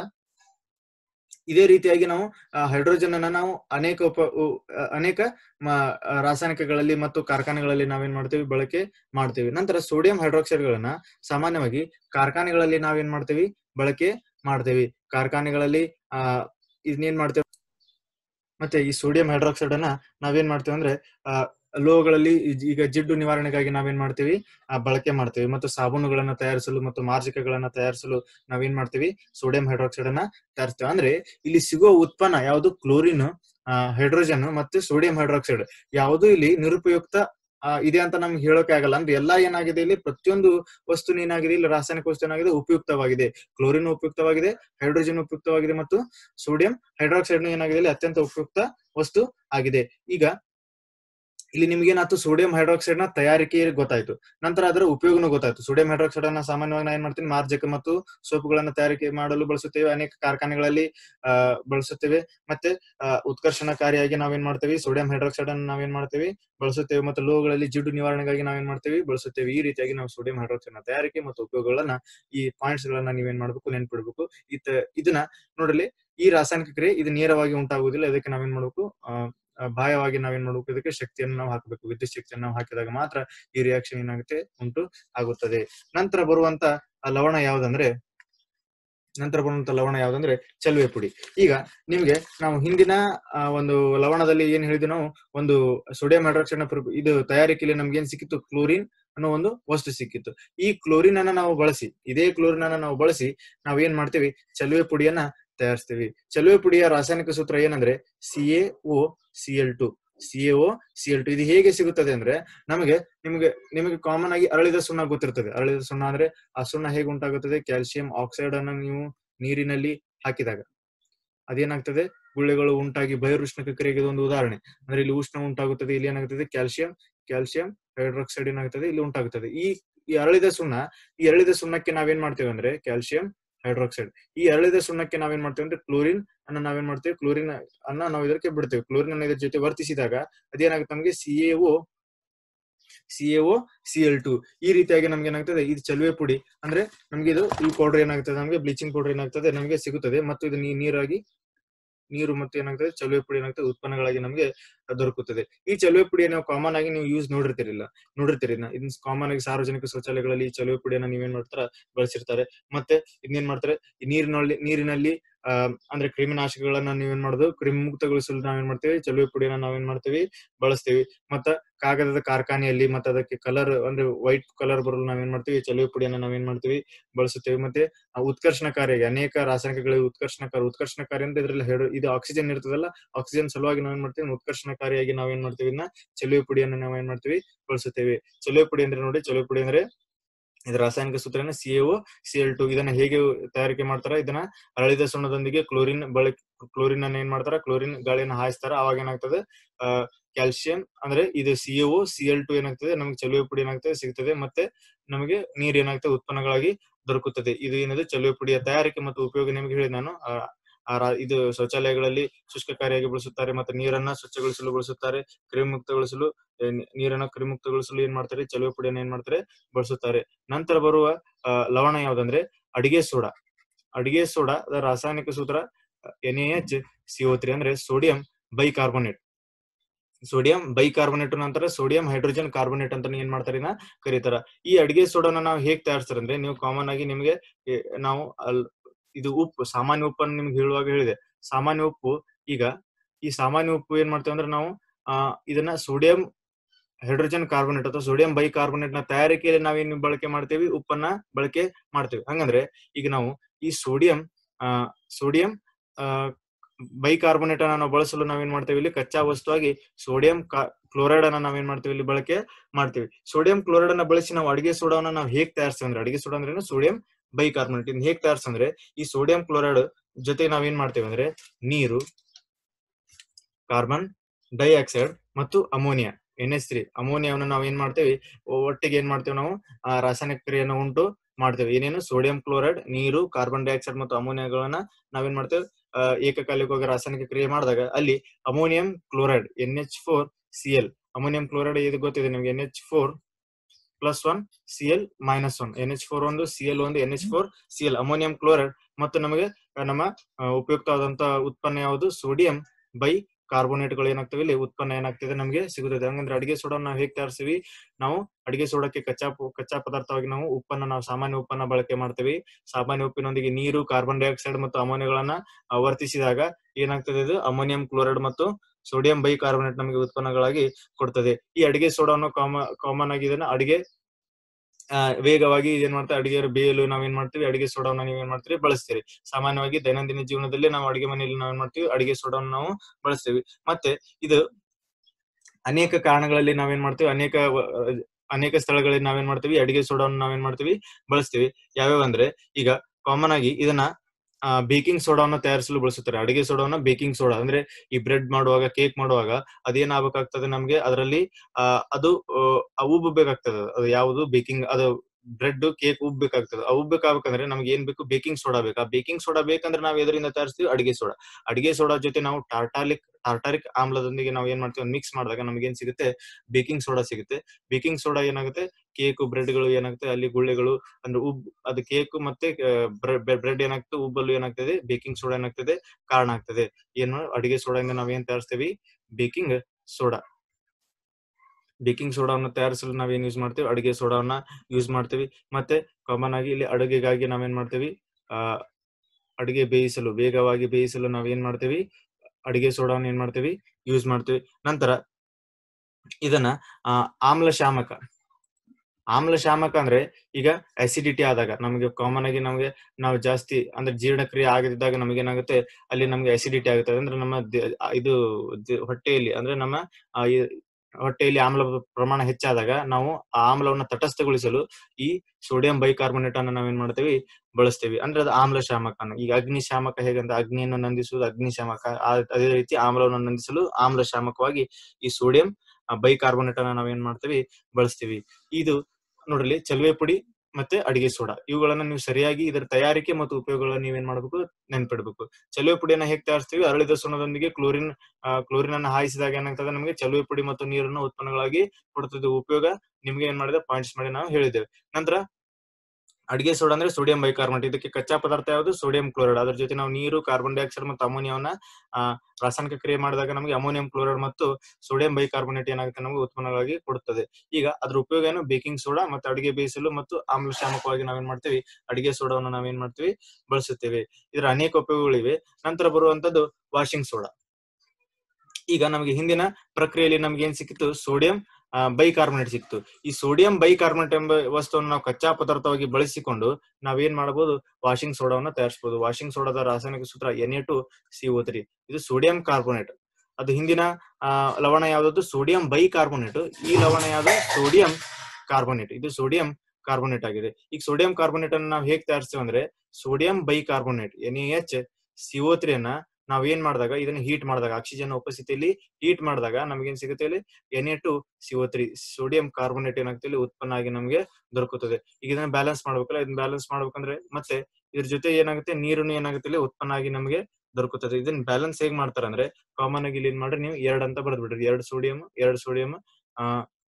ಇದೇ ರೀತಿಯಾಗಿ ನಾವು ಹೈಡ್ರೋಜನ್ ಅನ್ನ ನಾವು ಅನೇಕ ಉಪ ಉ- ಅ- ಅನೇಕ ಮ- ಆ, ರಾಸಾಯನಿಕಗಳಲ್ಲಿ ಮತ್ತು ಕಾರ್ಖಾನೆಗಳಲ್ಲಿ ನಾವೇನ್ ಮಾಡ್ತೇವಿ ಬಳಕೆ ಮಾಡ್ತೇವೆ ನಂತರ ಸೋಡಿಯಂ ಹೈಡ್ರಾಕ್ಸೈಡ್ ಗಳನ್ನ ಸಾಮಾನ್ಯವಾಗಿ ಕಾರ್ಖಾನೆಗಳಲ್ಲಿ ನಾವೇನ್ ಮಾಡ್ತೇವಿ ಬಳಕೆ ಮಾಡ್ತೇವಿ ಕಾರ್ಖಾನೆಗಳಲ್ಲಿ ಆ ಇದನ್ನೇನ್ ಮಾಡ್ತೇವೆ ಮತ್ತೆ ಈ ಸೋಡಿಯಂ ಹೈಡ್ರಾಕ್ಸೈಡ್ ಅನ್ನ ನಾವೇನ್ ಮಾಡ್ತೇವೆ ಅಂದ್ರೆ ಆ ಲೋಹಗಳಲ್ಲಿ ಇದ್- ಈಗ ಜಿಡ್ಡು ನಿವಾರಣೆಗಾಗಿ ನಾವೇನ್ ಮಾಡ್ತೀವಿ ಆ, ಬಳಕೆ ಮಾಡ್ತೀವಿ ಮತ್ತು ಸಾಬೂನುಗಳನ್ನ ತಯಾರಿಸಲು ಮತ್ತು ಮಾರ್ಜಕಗಳನ್ನ ತಯಾರಿಸಲು ನಾವೇನ್ ಮಾಡ್ತೀವಿ ಸೋಡಿಯಂ ಹೈಡ್ರಾಕ್ಸೈಡ್ ಅನ್ನ ತಯಾರಿಸ್ತೇವೆ ಅಂದ್ರೆ ಇಲ್ಲಿ ಸಿಗುವ ಉತ್ಪನ್ನ ಯಾವುದು ಕ್ಲೋರಿನ್ ಹೈಡ್ರೋಜನ್ ಮತ್ತು ಸೋಡಿಯಂ ಹೈಡ್ರಾಕ್ಸೈಡ್ ಯಾವುದು ಇಲ್ಲಿ ನಿರುಪಯುಕ್ತ ಆ, ಇದೆ ಅಂತ ನಮ್ಗೆ ಹೇಳೋಕೆ ಆಗಲ್ಲ ಅಂದ್ರೆ ಎಲ್ಲಾ ಏನಾಗಿದೆ ಇಲ್ಲಿ ಪ್ರತಿಯೊಂದು ವಸ್ತು ಏನಾಗಿದೆ ಇಲ್ಲಿ ರಾಸಾಯನಿಕ ವಸ್ತು ಏನಾಗಿದೆ ಉಪಯುಕ್ತವಾಗಿದೆ ಕ್ಲೋರಿನ್ ಉಪಯುಕ್ತವಾಗಿದೆ ಹೈಡ್ರೋಜನ್ ಉಪಯುಕ್ತವಾಗಿದೆ ಮತ್ತು ಸೋಡಿಯಂ ಹೈಡ್ರಾಕ್ಸೈಡ್ ಏನಾಗಿದೆ ಇಲ್ಲಿ ಅತ್ಯಂತ ಉಪಯುಕ್ತ ವಸ್ತು ಆಗಿದೆ ಈಗ ಇಲ್ಲಿ ನಿಮ್ಗೆ ಏನಾಯ್ತು ಸೋಡಿಯಂ ಹೈಡ್ರಾಕ್ಸೈಡ್ ನ ತಯಾರಿಕೆ ಗೊತ್ತಾಯ್ತು ನಂತರ ಅದರ ಉಪಯೋಗನೂ ಗೊತ್ತಾಯ್ತು ಸೋಡಿಯಂ ಹೈಡ್ರಾಕ್ಸೈಡ್ ಅನ್ನ ಸಾಮಾನ್ಯವಾಗಿ ನಾ ಏನ್ ಮಾಡ್ತೀನಿ ಮಾರ್ಜಕ ಮತ್ತು ಸೋಪುಗಳನ್ನ ತಯಾರಿಕೆ ಮಾಡಲು ಬಳಸುತ್ತೇವೆ ಅನೇಕ ಕಾರ್ಖಾನೆಗಳಲ್ಲಿ ಆ ಬಳಸುತ್ತೇವೆ ಮತ್ತೆ ಆ, ಉತ್ಕರ್ಷಣಕಾರಿಯಾಗಿ ನಾವೇನ್ ಮಾಡ್ತೇವೆ ಸೋಡಿಯಂ ಹೈಡ್ರಾಕ್ಸೈಡ್ ಅನ್ನು ನಾವೇನ್ ಮಾಡ್ತೇವೆ ಬಳಸುತ್ತೇವೆ ಮತ್ತು ಲೋಹಗಳಲ್ಲಿ ಜಿಡ್ಡು ನಿವಾರಣೆಗಾಗಿ ನಾವೇನ್ ಮಾಡ್ತೇವೆ ಬಳಸುತ್ತೇವೆ ಈ ರೀತಿಯಾಗಿ ನಾವು ಸೋಡಿಯಂ ಹೈಡ್ರಾಕ್ಸೈಡ್ ನ ತಯಾರಿಕೆ ಮತ್ತು ಉಪಯೋಗಗಳನ್ನ ಈ ಪಾಯಿಂಟ್ಸ್ ಗಳನ್ನ ನೀವೇನ್ ಮಾಡ್ಬೇಕು ನೆನ್ಪಿಡ್ಬೇಕು ಇತ ಇದನ್ನ ನೋಡಲಿ ಈ ರಾಸಾಯನಿಕ ಕ್ರಿಯೆ ಇದು ನೇರವಾಗಿ ಉಂಟಾಗುವುದಿಲ್ಲ ಇದಕ್ಕೆ ನಾವೇನ್ ಮಾಡ್ಬೇಕು ಆ, ಆ, ಬಾಹ್ಯವಾಗಿ ನಾವೇನ್ ಮಾಡ್ಬೇಕು ಇದಕ್ಕೆ ಶಕ್ತಿಯನ್ನು ನಾವು ಹಾಕಬೇಕು ವಿದ್ಯುತ್ ಶಕ್ತಿಯನ್ನು ನಾವು ಹಾಕಿದಾಗ ಮಾತ್ರ ಈ ರಿಯಾಕ್ಷನ್ ಏನಾಗುತ್ತೆ ಉಂಟು ಆಗುತ್ತದೆ ನಂತರ ಬರುವಂತ ಆ ಲವಣ ಯಾವ್ದಂದ್ರೆ ನಂತರ ಬರುವಂತ ಲವಣ ಯಾವ್ದಂದ್ರೆ ಚಲುವೆ ಪುಡಿ ಈಗ ನಿಮ್ಗೆ ನಾವು ಹಿಂದಿನ ಆ, ಒಂದು ಲವಣದಲ್ಲಿ ಏನ್ ಹೇಳಿದ್ವಿ ನಾವು ಒಂದು ಸೋಡಿಯಂ ಹೈಡ್ರಾಕ್ಸೈಡ್ ನ ಪ್ರ- ಇದು ತಯಾರಿಕೆಯಲ್ಲಿ ನಮ್ಗೆ ಏನ್ ಸಿಕ್ಕಿತ್ತು ಕ್ಲೋರಿನ್ ಅನ್ನೋ ಒಂದು ವಸ್ತು ಸಿಕ್ಕಿತ್ತು ಈ ಕ್ಲೋರಿನ್ ಅನ್ನ ನಾವು ಬಳಸಿ ಇದೇ ಕ್ಲೋರಿನ್ ಅನ್ನ ನಾವು ಬಳಸಿ ನಾವ್ ಏನ್ ಮಾಡ್ತೀವಿ ಚಲುವೆ ಪುಡಿಯನ್ನ ತಯಾರಿಸ್ತೀವಿ ಚಲುವೆ ಪುಡಿಯ ರಾಸಾಯನಿಕ ಸೂತ್ರ ಏನಂದ್ರೆ C A O C L two C A O C L two ಇದು ಹೇಗೆ ಸಿಗುತ್ತದೆ ಅಂದ್ರೆ ನಮಗೆ ನಿಮಗೆ ನಿಮಗೆ ಕಾಮನ್ ಆಗಿ ಅರಳಿದ ಸುಣ್ಣ ಗೊತ್ತಿರ್ತದೆ ಅರಳಿದ ಸುಣ್ಣ ಅಂದ್ರೆ ಆ ಸುಣ್ಣ ಹೇಗೆ ಉಂಟಾಗುತ್ತದೆ ಕ್ಯಾಲ್ಸಿಯಂ ಆಕ್ಸೈಡ್ ಅನ್ನ ನೀವು ನೀರಿನಲ್ಲಿ ಹಾಕಿದಾಗ ಅದೇನಾಗ್ತದೆ ಗುಳ್ಳೆಗಳು ಉಂಟಾಗಿ ಬಹಿರುಷ್ಣಕ ಕ್ರಿಯೆಗೆ ಒಂದು ಉದಾಹರಣೆ ಅಂದ್ರೆ ಇಲ್ಲಿ ಉಷ್ಣ ಉಂಟಾಗುತ್ತದೆ ಇಲ್ಲಿ ಏನಾಗುತ್ತದೆ ಕ್ಯಾಲ್ಸಿಯಂ ಕ್ಯಾಲ್ಸಿಯಂ ಹೈಡ್ರಾಕ್ಸೈಡ್ ಏನಾಗುತ್ತದೆ ಇಲ್ಲಿ ಉಂಟಾಗುತ್ತದೆ ಈ ಈ ಅರಳಿದ ಸುಣ್ಣ ಈ ಅರಳಿದ ಸುಣ್ಣಕ್ಕೆ ನಾವೇನ್ ಮಾಡ್ತೇವೆ ಅಂದ್ರೆ ಕ್ಯಾಲ್ಸಿಯಂ ಹೈಡ್ರಾಕ್ಸೈಡ್ ಈ ಅರಳಿದ ಸುಣ್ಣಕ್ಕೆ ನಾವೇನ್ ಮಾಡ್ತೇವೆ ಅಂದ್ರೆ ಕ್ಲೋರಿನ್ ಅನ್ನ ನಾವೇನ್ ಮಾಡ್ತೇವೆ ಕ್ಲೋರಿನ್ ಅನ್ನ ನಾವು ಇದಕ್ಕೆ ಬಿಡ್ತೇವೆ ಕ್ಲೋರಿನ್ ಅನ್ನ ಇದ್ರ ಜೊತೆ ವರ್ತಿಸಿದಾಗ ಅದೇನಾಗುತ್ತೆ ನಮಗೆ C A O C A O C L two ಈ ರೀತಿಯಾಗಿ ನಮ್ಗೆ ಏನಾಗ್ತದೆ ಇದು ಚಲುವೆ ಪುಡಿ ಅಂದ್ರೆ ನಮ್ಗೆ ಇದು ಈ ಪೌಡರ್ ಏನಾಗ್ತದೆ ನಮಗೆ ಬ್ಲೀಚಿಂಗ್ ಪೌಡರ್ ಏನಾಗ್ತದೆ ನಮಗೆ ಸಿಗುತ್ತದೆ ಮತ್ತು ಇದು ನೀ- ನೀರಾಗಿ ನೀರು ಮತ್ತು ಏನಾಗ್ತದೆ ಚಲುವೆ ಪುಡಿ ಏನಾಗ್ತದೆ ಉತ್ಪನ್ನಗಳಾಗಿ ನಮಗೆ ದೊರಕುತ್ತದೆ ಈ ಚಲುವೆ ಪುಡಿಯನ್ನು ನಾವು ಕಾಮನ್ ಆಗಿ ನೀವು ಯೂಸ್ ನೋಡಿರ್ತಿರಿಲ್ಲ ನೋಡಿರ್ತೀರಿ ಇದನ್ನ ಕಾಮನ್ ಆಗಿ ಸಾರ್ವಜನಿಕ ಶೌಚಾಲಯಗಳಲ್ಲಿ ಈ ಚಲುವೆ ಪುಡಿಯನ್ನ ನೀವೇನ್ ಮಾಡ್ತಾರ ಬಳಸಿರ್ತಾರೆ ಮತ್ತೆ ಇದನ್ನೇನ್ ಮಾಡ್ತಾರೆ ಈ ನೀರಿನಲ್ಲಿ ನೀರಿನಲ್ಲಿ ಆ ಅಂದ್ರೆ ಕ್ರಿಮಿನಾಶಕಗಳನ್ನ ನೀವೇನ್ ಮಾಡೋದು ಕ್ರಿಮಿ ಮುಕ್ತಗೊಳಿಸಲು ನಾವೇನ್ ಮಾಡ್ತೇವೆ ಚಲುವೆ ಪುಡಿಯನ್ನ ನಾವೇನ್ ಮಾಡ್ತೇವೆ ಬಳಸ್ತೀವಿ ಮತ್ತ ಕಾಗದದ ಕಾರ್ಖಾನೆಯಲ್ಲಿ ಮತ್ತೆ ಅದಕ್ಕೆ ಕಲರ್ ಅಂದ್ರೆ ವೈಟ್ ಕಲರ್ ಬರಲು ನಾವೇನ್ ಮಾಡ್ತೀವಿ ಚಲುವೆ ಪುಡಿಯನ್ನ ನಾವೇನ್ ಮಾಡ್ತೀವಿ ಬಳಸುತ್ತೇವೆ ಮತ್ತೆ ಆ ಉತ್ಕರ್ಷಣಕಾರಿಯಾಗಿ ಅನೇಕ ರಾಸಾಯನಿಕಗಳಿಗೆ ಉತ್ಕರ್ಷಣಕಾರಿ ಉತ್ಕರ್ಷಣಕಾರಿ ಅಂದ್ರೆ ಇದ್ರಲ್ಲಿ ಹೇಳು ಇದು ಆಕ್ಸಿಜನ್ ಇರ್ತದಲ್ಲ ಆಕ್ಸಿಜನ್ ಸಲುವಾಗಿ ನಾವೇನ್ ಮಾಡ್ತೀವಿ ಉತ್ಕರ್ಷಣಕಾರಿಯಾಗಿ ನಾವೇನ್ ಮಾಡ್ತೀವಿ ಇದನ್ನ ಚಲುವೆ ಪುಡಿಯನ್ನ ನಾವೇನ್ ಮಾಡ್ತೀವಿ ಬಳಸುತ್ತೇವೆ ಚಲುವೆ ಪುಡಿ ಅಂದ್ರೆ ನೋಡಿ ಚಲುವೆ ಪುಡಿ ಅಂದ್ರೆ ಇದು ರಾಸಾಯನಿಕ ಸೂತ್ರನ C A C L two ಇದನ್ನ ಹೇಗೆ ತಯಾರಿಕೆ ಮಾಡ್ತಾರ ಇದನ್ನ ಅರಳಿದ ಸುಣ್ಣದೊಂದಿಗೆ ಕ್ಲೋರಿನ್ ಬಳಕೆ ಕ್ಲೋರಿನ್ ಅನ್ನ ಏನ್ ಮಾಡ್ತಾರ ಕ್ಲೋರಿನ್ ಗಾಳಿಯನ್ನ ಹಾಯಿಸ್ತಾರ ಅವಾಗ ಏನಾಗ್ತದೆ ಆ ಕ್ಯಾಲ್ಸಿಯಂ ಅಂದ್ರೆ ಇದು C A C L two ಏನಾಗ್ತದೆ ನಮಗೆ ಚಲುವೆ ಪುಡಿ ಏನಾಗ್ತದೆ ಸಿಗ್ತದೆ ಮತ್ತೆ ನಮಗೆ ನೀರ್ ಏನಾಗ್ತದೆ ಉತ್ಪನ್ನಗಳಾಗಿ ದೊರಕುತ್ತದೆ ಇದು ಏನಿದೆ ಚಲುವೆ ಪುಡಿಯ ತಯಾರಿಕೆ ಮತ್ತು ಉಪಯೋಗ ನಿಮಗೆ ಹೇಳಿ ನಾನು ಆ, ಆ ರಾ- ಇದು ಶೌಚಾಲಯಗಳಲ್ಲಿ ಶುಷ್ಕಕಾರಿಯಾಗಿ ಬಳಸುತ್ತಾರೆ ಮತ್ತು ನೀರನ್ನ ಸ್ವಚ್ಛಗೊಳಿಸಲು ಬಳಸುತ್ತಾರೆ ಕ್ರಿಮಿಮುಕ್ತಗೊಳಿಸಲು ಆ, ನೀ- ನೀರನ್ನ ಕ್ರಿಮಿಮುಕ್ತಗೊಳಿಸಲು ಏನ್ ಮಾಡ್ತಾರೆ ಚಲುವೆ ಪುಡಿಯನ್ನು ಏನ್ ಮಾಡ್ತಾರೆ ಬಳಸುತ್ತಾರೆ ನಂತರ ಬರುವ ಆ, ಲವಣ ಯಾವ್ದಂದ್ರೆ ಅಡಿಗೆ ಸೋಡಾ ಅಡಿಗೆ ಸೋಡಾ ಅದರ ರಾಸಾಯನಿಕ ಸೂತ್ರ ಎನ್ ಎಚ್ ಸಿಒ ತ್ರೀ ಅಂದ್ರೆ ಸೋಡಿಯಂ ಬೈಕಾರ್ಬೊನೇಟ್ ಸೋಡಿಯಂ ಬೈಕಾರ್ಬೊನೇಟ್ ನಂತರ ಸೋಡಿಯಂ ಹೈಡ್ರೋಜನ್ ಕಾರ್ಬೊನೇಟ್ ಅಂತ ಏನ್ ಮಾಡ್ತಾರೆ ಇದನ್ನ ಕರೀತಾರ ಈ ಅಡಿಗೆ ಸೋಡಾನ ನಾವು ಹೇಗ್ ತಯಾರಿಸ್ತಾರೆ ಅಂದ್ರೆ ನೀವು ಕಾಮನ್ ಆಗಿ ನಿಮಗೆ ಏ, ನಾವು ಅಲ್ ಇದು ಉಪ್ಪು ಸಾಮಾನ್ಯ ಉಪ್ಪನ್ನು ನಿಮ್ಗೆ ಹೇಳುವಾಗ ಹೇಳಿದೆ ಸಾಮಾನ್ಯ ಉಪ್ಪು ಈಗ ಈ ಸಾಮಾನ್ಯ ಉಪ್ಪು ಏನ್ ಮಾಡ್ತೇವೆ ಅಂದ್ರೆ ನಾವು ಆ ಇದನ್ನ ಸೋಡಿಯಂ ಹೈಡ್ರೋಜನ್ ಕಾರ್ಬೊನೇಟ್ ಅಥವಾ ಸೋಡಿಯಂ ಬೈಕಾರ್ಬೊನೇಟ್ ನ ತಯಾರಿಕೆಯಲ್ಲಿ ನಾವೇನ್ ಬಳಕೆ ಮಾಡ್ತೇವೆ ಉಪ್ಪನ್ನ ಬಳಕೆ ಮಾಡ್ತೇವೆ ಹಂಗಂದ್ರೆ ಈಗ ನಾವು ಈ ಸೋಡಿಯಂ ಆ ಸೋಡಿಯಂ ಆ ಬೈಕಾರ್ಬೊನೇಟ್ ಅನ್ನ ನಾವು ಬಳಸಲು ನಾವೇನ್ ಮಾಡ್ತೇವೆ ಇಲ್ಲಿ ಕಚ್ಚಾ ವಸ್ತುವಾಗಿ ಸೋಡಿಯಂ ಕ್ಲೋರೈಡ್ ಅನ್ನ ನಾವೇನ್ ಮಾಡ್ತೇವೆ ಇಲ್ಲಿ ಬಳಕೆ ಮಾಡ್ತೇವೆ ಸೋಡಿಯಂ ಕ್ಲೋರೈಡ್ ಅನ್ನ ಬಳಸಿ ನಾವು ಅಡಿಗೆ ಸೋಡಾವನ್ನ ನಾವು ಹೇಗ್ ತಯಾರಿಸ್ತೇವೆ ಅಂದ್ರೆ ಅಡಿಗೆ ಸೋಡಾ ಅಂದ್ರೆ ಸೋಡಿಯಂ ಬೈಕಾರ್ಬೊನೇಟ್ ಇದನ್ನ ಹೇಗ್ ತಯಾರಿಸ್ತಂದ್ರೆ ಈ ಸೋಡಿಯಂ ಕ್ಲೋರೈಡ್ ಜೊತೆ ನಾವೇನ್ ಮಾಡ್ತೇವೆ ಅಂದ್ರೆ ನೀರು ಕಾರ್ಬನ್ ಡೈಆಕ್ಸೈಡ್ ಮತ್ತು ಅಮೋನಿಯಾ ಎನ್ ಎಸ್ ತ್ರೀ ಅಮೋನಿಯಾವನ್ನು ನಾವು ಏನ್ ಮಾಡ್ತೇವೆ ಒಟ್ಟಿಗೆ ಏನ್ ಮಾಡ್ತೇವೆ ನಾವು ಆ ರಾಸಾಯನಿಕ ಕ್ರಿಯೆಯನ್ನು ಉಂಟು ಮಾಡ್ತೇವೆ ಏನೇನು ಸೋಡಿಯಂ ಕ್ಲೋರೈಡ್ ನೀರು ಕಾರ್ಬನ್ ಡೈಆಕ್ಸೈಡ್ ಮತ್ತು ಅಮೋನಿಯಾಗಳನ್ನ ನಾವೇನ್ ಮಾಡ್ತೇವೆ ಆ, ಏಕಕಾಲಿಕವಾಗಿ ರಾಸಾಯನಿಕ ಕ್ರಿಯೆ ಮಾಡಿದಾಗ ಅಲ್ಲಿ ammonium chloride N H four C L ammonium chloride ಇದು ಗೊತ್ತಿದೆ ನಿಮಗೆ N H four plus one C L minus one N H four ಒಂದು ಸಿ ಎಲ್ ಒಂದು N H four C L ammonium chloride ಮತ್ತು ನಮಗೆ ಆ, ನಮ್ಮ ಆ, ಉಪಯುಕ್ತವಾದಂತಹ ಉತ್ಪನ್ನ ಯಾವುದು ಸೋಡಿಯಂ ಬೈ ಕಾರ್ಬೋನೇಟ್ ಗಳು ಏನಾಗ್ತವೆ ಇಲ್ಲಿ ಉತ್ಪನ್ನ ಏನಾಗ್ತದೆ ನಮಗೆ ಸಿಗುತ್ತದೆ ಹಂಗಂದ್ರೆ ಅಡಿಗೆ ಸೋಡಾ ನಾವು ಹೇಗೆ ತಯಾರಿಸ್ತೀವಿ ನಾವು ಅಡಿಗೆ ಸೋಡಕ್ಕೆ ಕಚ್ಚಾ ಪ- ಕಚ್ಚಾ ಪದಾರ್ಥವಾಗಿ ನಾವು ಉಪ್ಪನ್ನ ನಾವು ಸಾಮಾನ್ಯ ಉಪ್ಪನ್ನ ಬಳಕೆ ಮಾಡ್ತೇವೆ ಸಾಮಾನ್ಯ ಉಪ್ಪಿನೊಂದಿಗೆ ನೀರು ಕಾರ್ಬನ್ ಡೈಆಕ್ಸೈಡ್ ಮತ್ತು ಅಮೋನಿಯಾಗಳನ್ನ ಆ, ವರ್ತಿಸಿದಾಗ ಏನಾಗ್ತದೆ ಇದು ಅಮೋನಿಯಂ ಕ್ಲೋರೈಡ್ ಮತ್ತು ಸೋಡಿಯಂ ಬೈ ಕಾರ್ಬೊನೇಟ್ ನಮಗೆ ಉತ್ಪನ್ನಗಳಾಗಿ ಕೊಡ್ತದೆ ಈ ಅಡಿಗೆ ಸೋಡಾವನ್ನು ಕಾಮ ಕಾಮನ್ ಆಗಿ ಇದನ್ನ ಅಡಿಗೆ ಆ, ವೇಗವಾಗಿ ಏನ್ ಮಾಡ್ತಾರೆ ಅಡಿಗೆ ಬೇಯಲು ನಾವೇನ್ ಮಾಡ್ತೀವಿ ಅಡಿಗೆ ಸೋಡಾವನ್ನ ನೀವೇನ್ ಮಾಡ್ತೀವಿ ಬಳಸ್ತೀರಿ ಸಾಮಾನ್ಯವಾಗಿ ದೈನಂದಿನ ಜೀವನದಲ್ಲಿ ನಾವು ಅಡಿಗೆ ಮನೆಯಲ್ಲಿ ನಾವೇನ್ ಮಾಡ್ತೀವಿ ಅಡಿಗೆ ಸೋಡಾವನ್ನು ನಾವು ಬಳಸ್ತೀವಿ ಮತ್ತೆ ಇದು ಅನೇಕ ಕಾರಣಗಳಲ್ಲಿ ನಾವೇನ್ ಮಾಡ್ತೀವಿ ಅನೇಕ ವ- ಅನೇಕ ಸ್ಥಳಗಳಲ್ಲಿ ನಾವೇನ್ ಮಾಡ್ತೀವಿ ಅಡಿಗೆ ಸೋಡಾವನ್ನು ನಾವೇನ್ ಮಾಡ್ತೀವಿ ಬಳಸ್ತೀವಿ ಯಾವ್ಯಾವ ಅಂದ್ರೆ ಈಗ ಕಾಮನ್ ಆಗಿ ಇದನ್ನ ಬೇಕಿಂಗ್ ಸೋಡಾವನ್ನ ತಯಾರಿಸಲು ಬಳಸುತ್ತಾರೆ ಅಡಿಗೆ ಸೋಡಾವನ್ನ ಬೇಕಿಂಗ್ ಸೋಡಾ ಅಂದ್ರೆ ಈ ಬ್ರೆಡ್ ಮಾಡುವಾಗ ಕೇಕ್ ಮಾಡುವಾಗ ಅದೇನ್ ಆಗ್ಬೇಕಾಗ್ತದೆ ನಮ್ಗೆ ಅದರಲ್ಲಿ ಆ ಅದು ಆ, ಉಬ್ಬಬೇಕಾಗ್ತದೆ ಅದು ಯಾವುದು ಬೇಕಿಂಗ್ ಅದು ಬ್ರೆಡ್ ಕೇಕ್ ಉಬ್ಬೇಕಾಗ್ತದೆ ಆ ಉಬ್ಬೇಕಾಗ್ಬೇಕಂದ್ರೆ ನಮ್ಗೆ ಏನ್ ಬೇಕು ಬೇಕಿಂಗ್ ಸೋಡಾ ಬೇಕು ಆ ಬೇಕಿಂಗ್ ಸೋಡಾ ಬೇಕಂದ್ರೆ ನಾವು ಎದರಿಂದ ತಯಾರಿಸ್ತೀವಿ ಅಡಿಗೆ ಸೋಡಾ ಅಡಿಗೆ ಸೋಡಾ ಜೊತೆ ನಾವು ಟಾರ್ಟಾಲಿಕ್ ಟಾರ್ಟಾರಿಕ್ ಆಮ್ಲದೊಂದಿಗೆ ನಾವು ಏನ್ ಮಾಡ್ತೀವಿ ಮಿಕ್ಸ್ ಮಾಡಿದಾಗ ನಮ್ಗೆ ಏನ್ ಸಿಗುತ್ತೆ ಬೇಕಿಂಗ್ ಸೋಡಾ ಸಿಗುತ್ತೆ ಬೇಕಿಂಗ್ ಸೋಡಾ ಏನಾಗುತ್ತೆ ಕೇಕ್ ಬ್ರೆಡ್ಗಳು ಏನಾಗುತ್ತೆ ಅಲ್ಲಿ ಗುಳ್ಳೆಗಳು ಅಂದ್ರೆ ಉಬ್ ಅದು ಕೇಕ್ ಮತ್ತೆ ಬ್ರೆಡ್ ಏನಾಗ್ತದೆ ಉಬ್ಬಲು ಏನಾಗ್ತದೆ ಬೇಕಿಂಗ್ ಸೋಡಾ ಏನಾಗ್ತದೆ ಕಾರಣ ಆಗ್ತದೆ ಏನು ಅಡಿಗೆ ಸೋಡಾದಿಂದ ನಾವ್ ಏನ್ ತಯಾರಿಸ್ತೀವಿ ಬೇಕಿಂಗ್ ಸೋಡಾ ಬೇಕಿಂಗ್ ಸೋಡಾವನ್ನು ತಯಾರಿಸಲು ನಾವೇನ್ ಯೂಸ್ ಮಾಡ್ತೀವಿ ಅಡಿಗೆ ಸೋಡಾವನ್ನ ಯೂಸ್ ಮಾಡ್ತೀವಿ ಮತ್ತೆ ಕಾಮನ್ ಆಗಿ ಇಲ್ಲಿ ಅಡುಗೆಗಾಗಿ ನಾವೇನ್ ಮಾಡ್ತೀವಿ ಆ ಅಡಿಗೆ ಬೇಯಿಸಲು ವೇಗವಾಗಿ ಬೇಯಿಸಲು ನಾವೇನ್ ಮಾಡ್ತೀವಿ ಅಡಿಗೆ ಸೋಡಾವನ್ನು ಏನ್ ಮಾಡ್ತೀವಿ ಯೂಸ್ ಮಾಡ್ತೀವಿ ನಂತರ ಇದನ್ನ ಆ, ಆಮ್ಲ ಶಾಮಕ ಆಮ್ಲ ಶಾಮಕ ಅಂದ್ರೆ ಈಗ ಅಸಿಡಿಟಿ ಆದಾಗ ನಮಗೆ ಕಾಮನ್ ಆಗಿ ನಮಗೆ ನಾವು ಜಾಸ್ತಿ ಅಂದ್ರೆ ಜೀರ್ಣಕ್ರಿಯೆ ಆಗದಿದ್ದಾಗ ನಮಗೆ ಏನಾಗುತ್ತೆ ಅಲ್ಲಿ ನಮ್ಗೆ ಅಸಿಡಿಟಿ ಆಗುತ್ತದೆ ಅಂದ್ರೆ ನಮ್ಮ ದೇ- ಆ, ಇದು ದೇ- ಹೊಟ್ಟೆಯಲ್ಲಿ ಅಂದ್ರೆ ನಮ್ಮ ಆ, ಈ ಹೊಟ್ಟೆಯಲ್ಲಿ ಆಮ್ಲ ಪ್ರಮಾಣ ಹೆಚ್ಚಾದಾಗ ನಾವು ಆ ಆಮ್ಲವನ್ನು ತಟಸ್ಥಗೊಳಿಸಲು ಈ ಸೋಡಿಯಂ ಬೈಕಾರ್ಬೊನೇಟ್ ಅನ್ನು ನಾವೇನ್ ಮಾಡ್ತೇವೆ ಬಳಸ್ತೇವೆ ಅಂದ್ರೆ ಅದು ಆಮ್ಲ ಶಾಮಕ ಅನ್ನು. ಈಗ ಅಗ್ನಿ ಶಾಮಕ ಹೇಗಂದ್ರೆ ಅಗ್ನಿಯನ್ನು ನಂದಿಸುವುದು ಅಗ್ನಿ ಶಾಮಕ ಆ- ಅದೇ ರೀತಿ ಆಮ್ಲವನ್ನು ನಂದಿಸಲು ಆಮ್ಲ ಶಾಮಕವಾಗಿ ಈ ಸೋಡಿಯಂ ಬೈಕಾರ್ಬೊನೇಟ್ ಅನ್ನ ನಾವೇನ್ ಮಾಡ್ತೇವೆ ಬಳಸ್ತೀವಿ ಇದು ನೋಡ್ರಿ ಚಲುವೆ ಪುಡಿ ಮತ್ತೆ ಅಡಿಗೆ ಸೋಡಾ ಇವುಗಳನ್ನ ನೀವು ಸರಿಯಾಗಿ ಇದರ ತಯಾರಿಕೆ ಮತ್ತು ಉಪಯೋಗಗಳನ್ನ ನೀವೇನ್ ಮಾಡ್ಬೇಕು ನೆನ್ಪಿಡ್ಬೇಕು ಚಲುವೆ ಪುಡಿಯನ್ನ ಹೇಗೆ ತಯಾರಿಸ್ತೀವಿ ಅರಳಿದ ಸುಣ್ಣದೊಂದಿಗೆ ಕ್ಲೋರಿನ್ ಕ್ಲೋರಿನ್ ಅನ್ನ ಹಾಯಿಸಿದಾಗ ಏನಾಗ್ತದೆ ನಮಗೆ ಚಲುವೆ ಪುಡಿ ಮತ್ತು ನೀರನ್ನು ಉತ್ಪನ್ನಗಳಾಗಿ ಕೊಡುತ್ತದೆ ಉಪಯೋಗ ನಿಮ್ಗೆ ಏನ್ ಮಾಡಿದೆ ಪಾಯಿಂಟ್ಸ್ ಮಾಡಿ ನಾವು ಹೇಳಿದ್ದೇವೆ ನಂತರ ಅಡಿಗೆ ಸೋಡಾ ಅಂದ್ರೆ ಸೋಡಿಯಂ ಬೈಕಾರ್ಬೊನೇಟ್ ಇದಕ್ಕೆ ಕಚ್ಚಾ ಪದಾರ್ಥ ಯಾವುದು ಸೋಡಿಯಂ ಕ್ಲೋರೈಡ್ ಅದ್ರ ಜೊತೆ ನಾವು ನೀರು ಕಾರ್ಬನ್ ಡೈಆಕ್ಸೈಡ್ ಮತ್ತು ಅಮೋನಿಯಾವನ್ನ ಆ, ರಾಸಾಯನಿಕ ಕ್ರಿಯೆ ಮಾಡಿದಾಗ ನಮಗೆ ಅಮೋನಿಯಂ ಕ್ಲೋರೈಡ್ ಮತ್ತು ಸೋಡಿಯಂ ಬೈಕಾರ್ಬೊನೇಟ್ ಏನಾಗುತ್ತೆ ನಮಗೆ ಉತ್ಪನ್ನಗಳಾಗಿ ಕೊಡುತ್ತದೆ ಈಗ ಅದ್ರ ಉಪಯೋಗ ಏನು ಬೇಕಿಂಗ್ ಸೋಡಾ ಮತ್ತು ಅಡಿಗೆ ಬೇಯಿಸಲು ಮತ್ತು ಆಮ್ಲ ಶಾಮಕವಾಗಿ ನಾವೇನ್ ಮಾಡ್ತೀವಿ ಅಡಿಗೆ ಸೋಡಾವನ್ನು ನಾವೇನ್ ಮಾಡ್ತೀವಿ ಬಳಸುತ್ತೇವೆ ಇದರ ಅನೇಕ ಉಪಯೋಗಗಳಿವೆ ನಂತರ ಬರುವಂತದ್ದು ವಾಷಿಂಗ್ ಸೋಡಾ ಈಗ ನಮಗೆ ಹಿಂದಿನ ಪ್ರಕ್ರಿಯೆಯಲ್ಲಿ ನಮ್ಗೆ ಏನ್ ಸಿಕ್ಕಿತ್ತು ಸೋಡಿಯಂ ಬೈಕಾರ್ಬೊನೇಟ್ ಸಿಕ್ತು ಈ ಸೋಡಿಯಂ ಬೈಕಾರ್ಬೊನೇಟ್ ಎಂಬ ವಸ್ತುವನ್ನು ನಾವು ಕಚ್ಚಾ ಪದಾರ್ಥವಾಗಿ ಬಳಸಿಕೊಂಡು ನಾವೇನ್ ಮಾಡಬಹುದು ವಾಷಿಂಗ್ ಸೋಡಾವನ್ನು ತಯಾರಿಸಬಹುದು ವಾಷಿಂಗ್ ಸೋಡಾದ ರಾಸಾಯನಿಕ ಸೂತ್ರ N A two C O three ಇದು ಸೋಡಿಯಂ ಕಾರ್ಬೊನೇಟ್ ಅದು ಹಿಂದಿನ ಆ, ಲವಣ ಯಾವ್ದು ಸೋಡಿಯಂ ಬೈಕಾರ್ಬೊನೇಟ್ ಈ ಲವಣ ಯಾವ್ದು ಸೋಡಿಯಂ ಕಾರ್ಬೊನೇಟ್ ಇದು ಸೋಡಿಯಂ ಕಾರ್ಬೊನೇಟ್ ಆಗಿದೆ ಈಗ ಸೋಡಿಯಂ ಕಾರ್ಬೊನೇಟ್ ಅನ್ನು ನಾವು ಹೇಗೆ ತಯಾರಿಸ್ತೇವೆ ಅಂದ್ರೆ sodium bicarbonate N A H C O three ಅನ್ನ ನಾವ್ ಏನ್ ಮಾಡಿದಾಗ ಇದನ್ನ ಹೀಟ್ ಮಾಡಿದಾಗ ಆಕ್ಸಿಜನ್ ಉಪಸ್ಥಿತಿಯಲ್ಲಿ ಹೀಟ್ ಮಾಡಿದಾಗ ನಮ್ಗೆ ಏನ್ ಸಿಗುತ್ತೆ ಇಲ್ಲಿ N A two C O three sodium carbonate ಏನಾಗುತ್ತೆ ಇಲ್ಲಿ ಉತ್ಪನ್ನ ಆಗಿ ನಮ್ಗೆ ದೊರಕುತ್ತದೆ ಈಗ ಇದನ್ನ ಬ್ಯಾಲೆನ್ಸ್ ಮಾಡ್ಬೇಕಲ್ಲ ಇದನ್ನ ಬ್ಯಾಲೆನ್ಸ್ ಮಾಡ್ಬೇಕಂದ್ರೆ ಮತ್ತೆ ಇದ್ರ ಜೊತೆ ಏನಾಗುತ್ತೆ ನೀರನ್ನು ಏನಾಗುತ್ತೆ ಇಲ್ಲಿ ಉತ್ಪನ್ನ ಆಗಿ ನಮಗೆ ದೊರಕುತ್ತದೆ ಇದನ್ನ ಬ್ಯಾಲೆನ್ಸ್ ಹೇಗ್ ಮಾಡ್ತಾರೆ ಅಂದ್ರೆ ಕಾಮನ್ ಆಗಿ ಇಲ್ಲಿ ಏನ್ ಮಾಡ್ರಿ ನೀವು ಎರಡ್ ಅಂತ ಬರ್ದ್ ಬಿಡ್ರಿ ಎರಡ್ ಸೋಡಿಯಂ ಎರಡ್ ಸೋಡಿಯಂ ಆ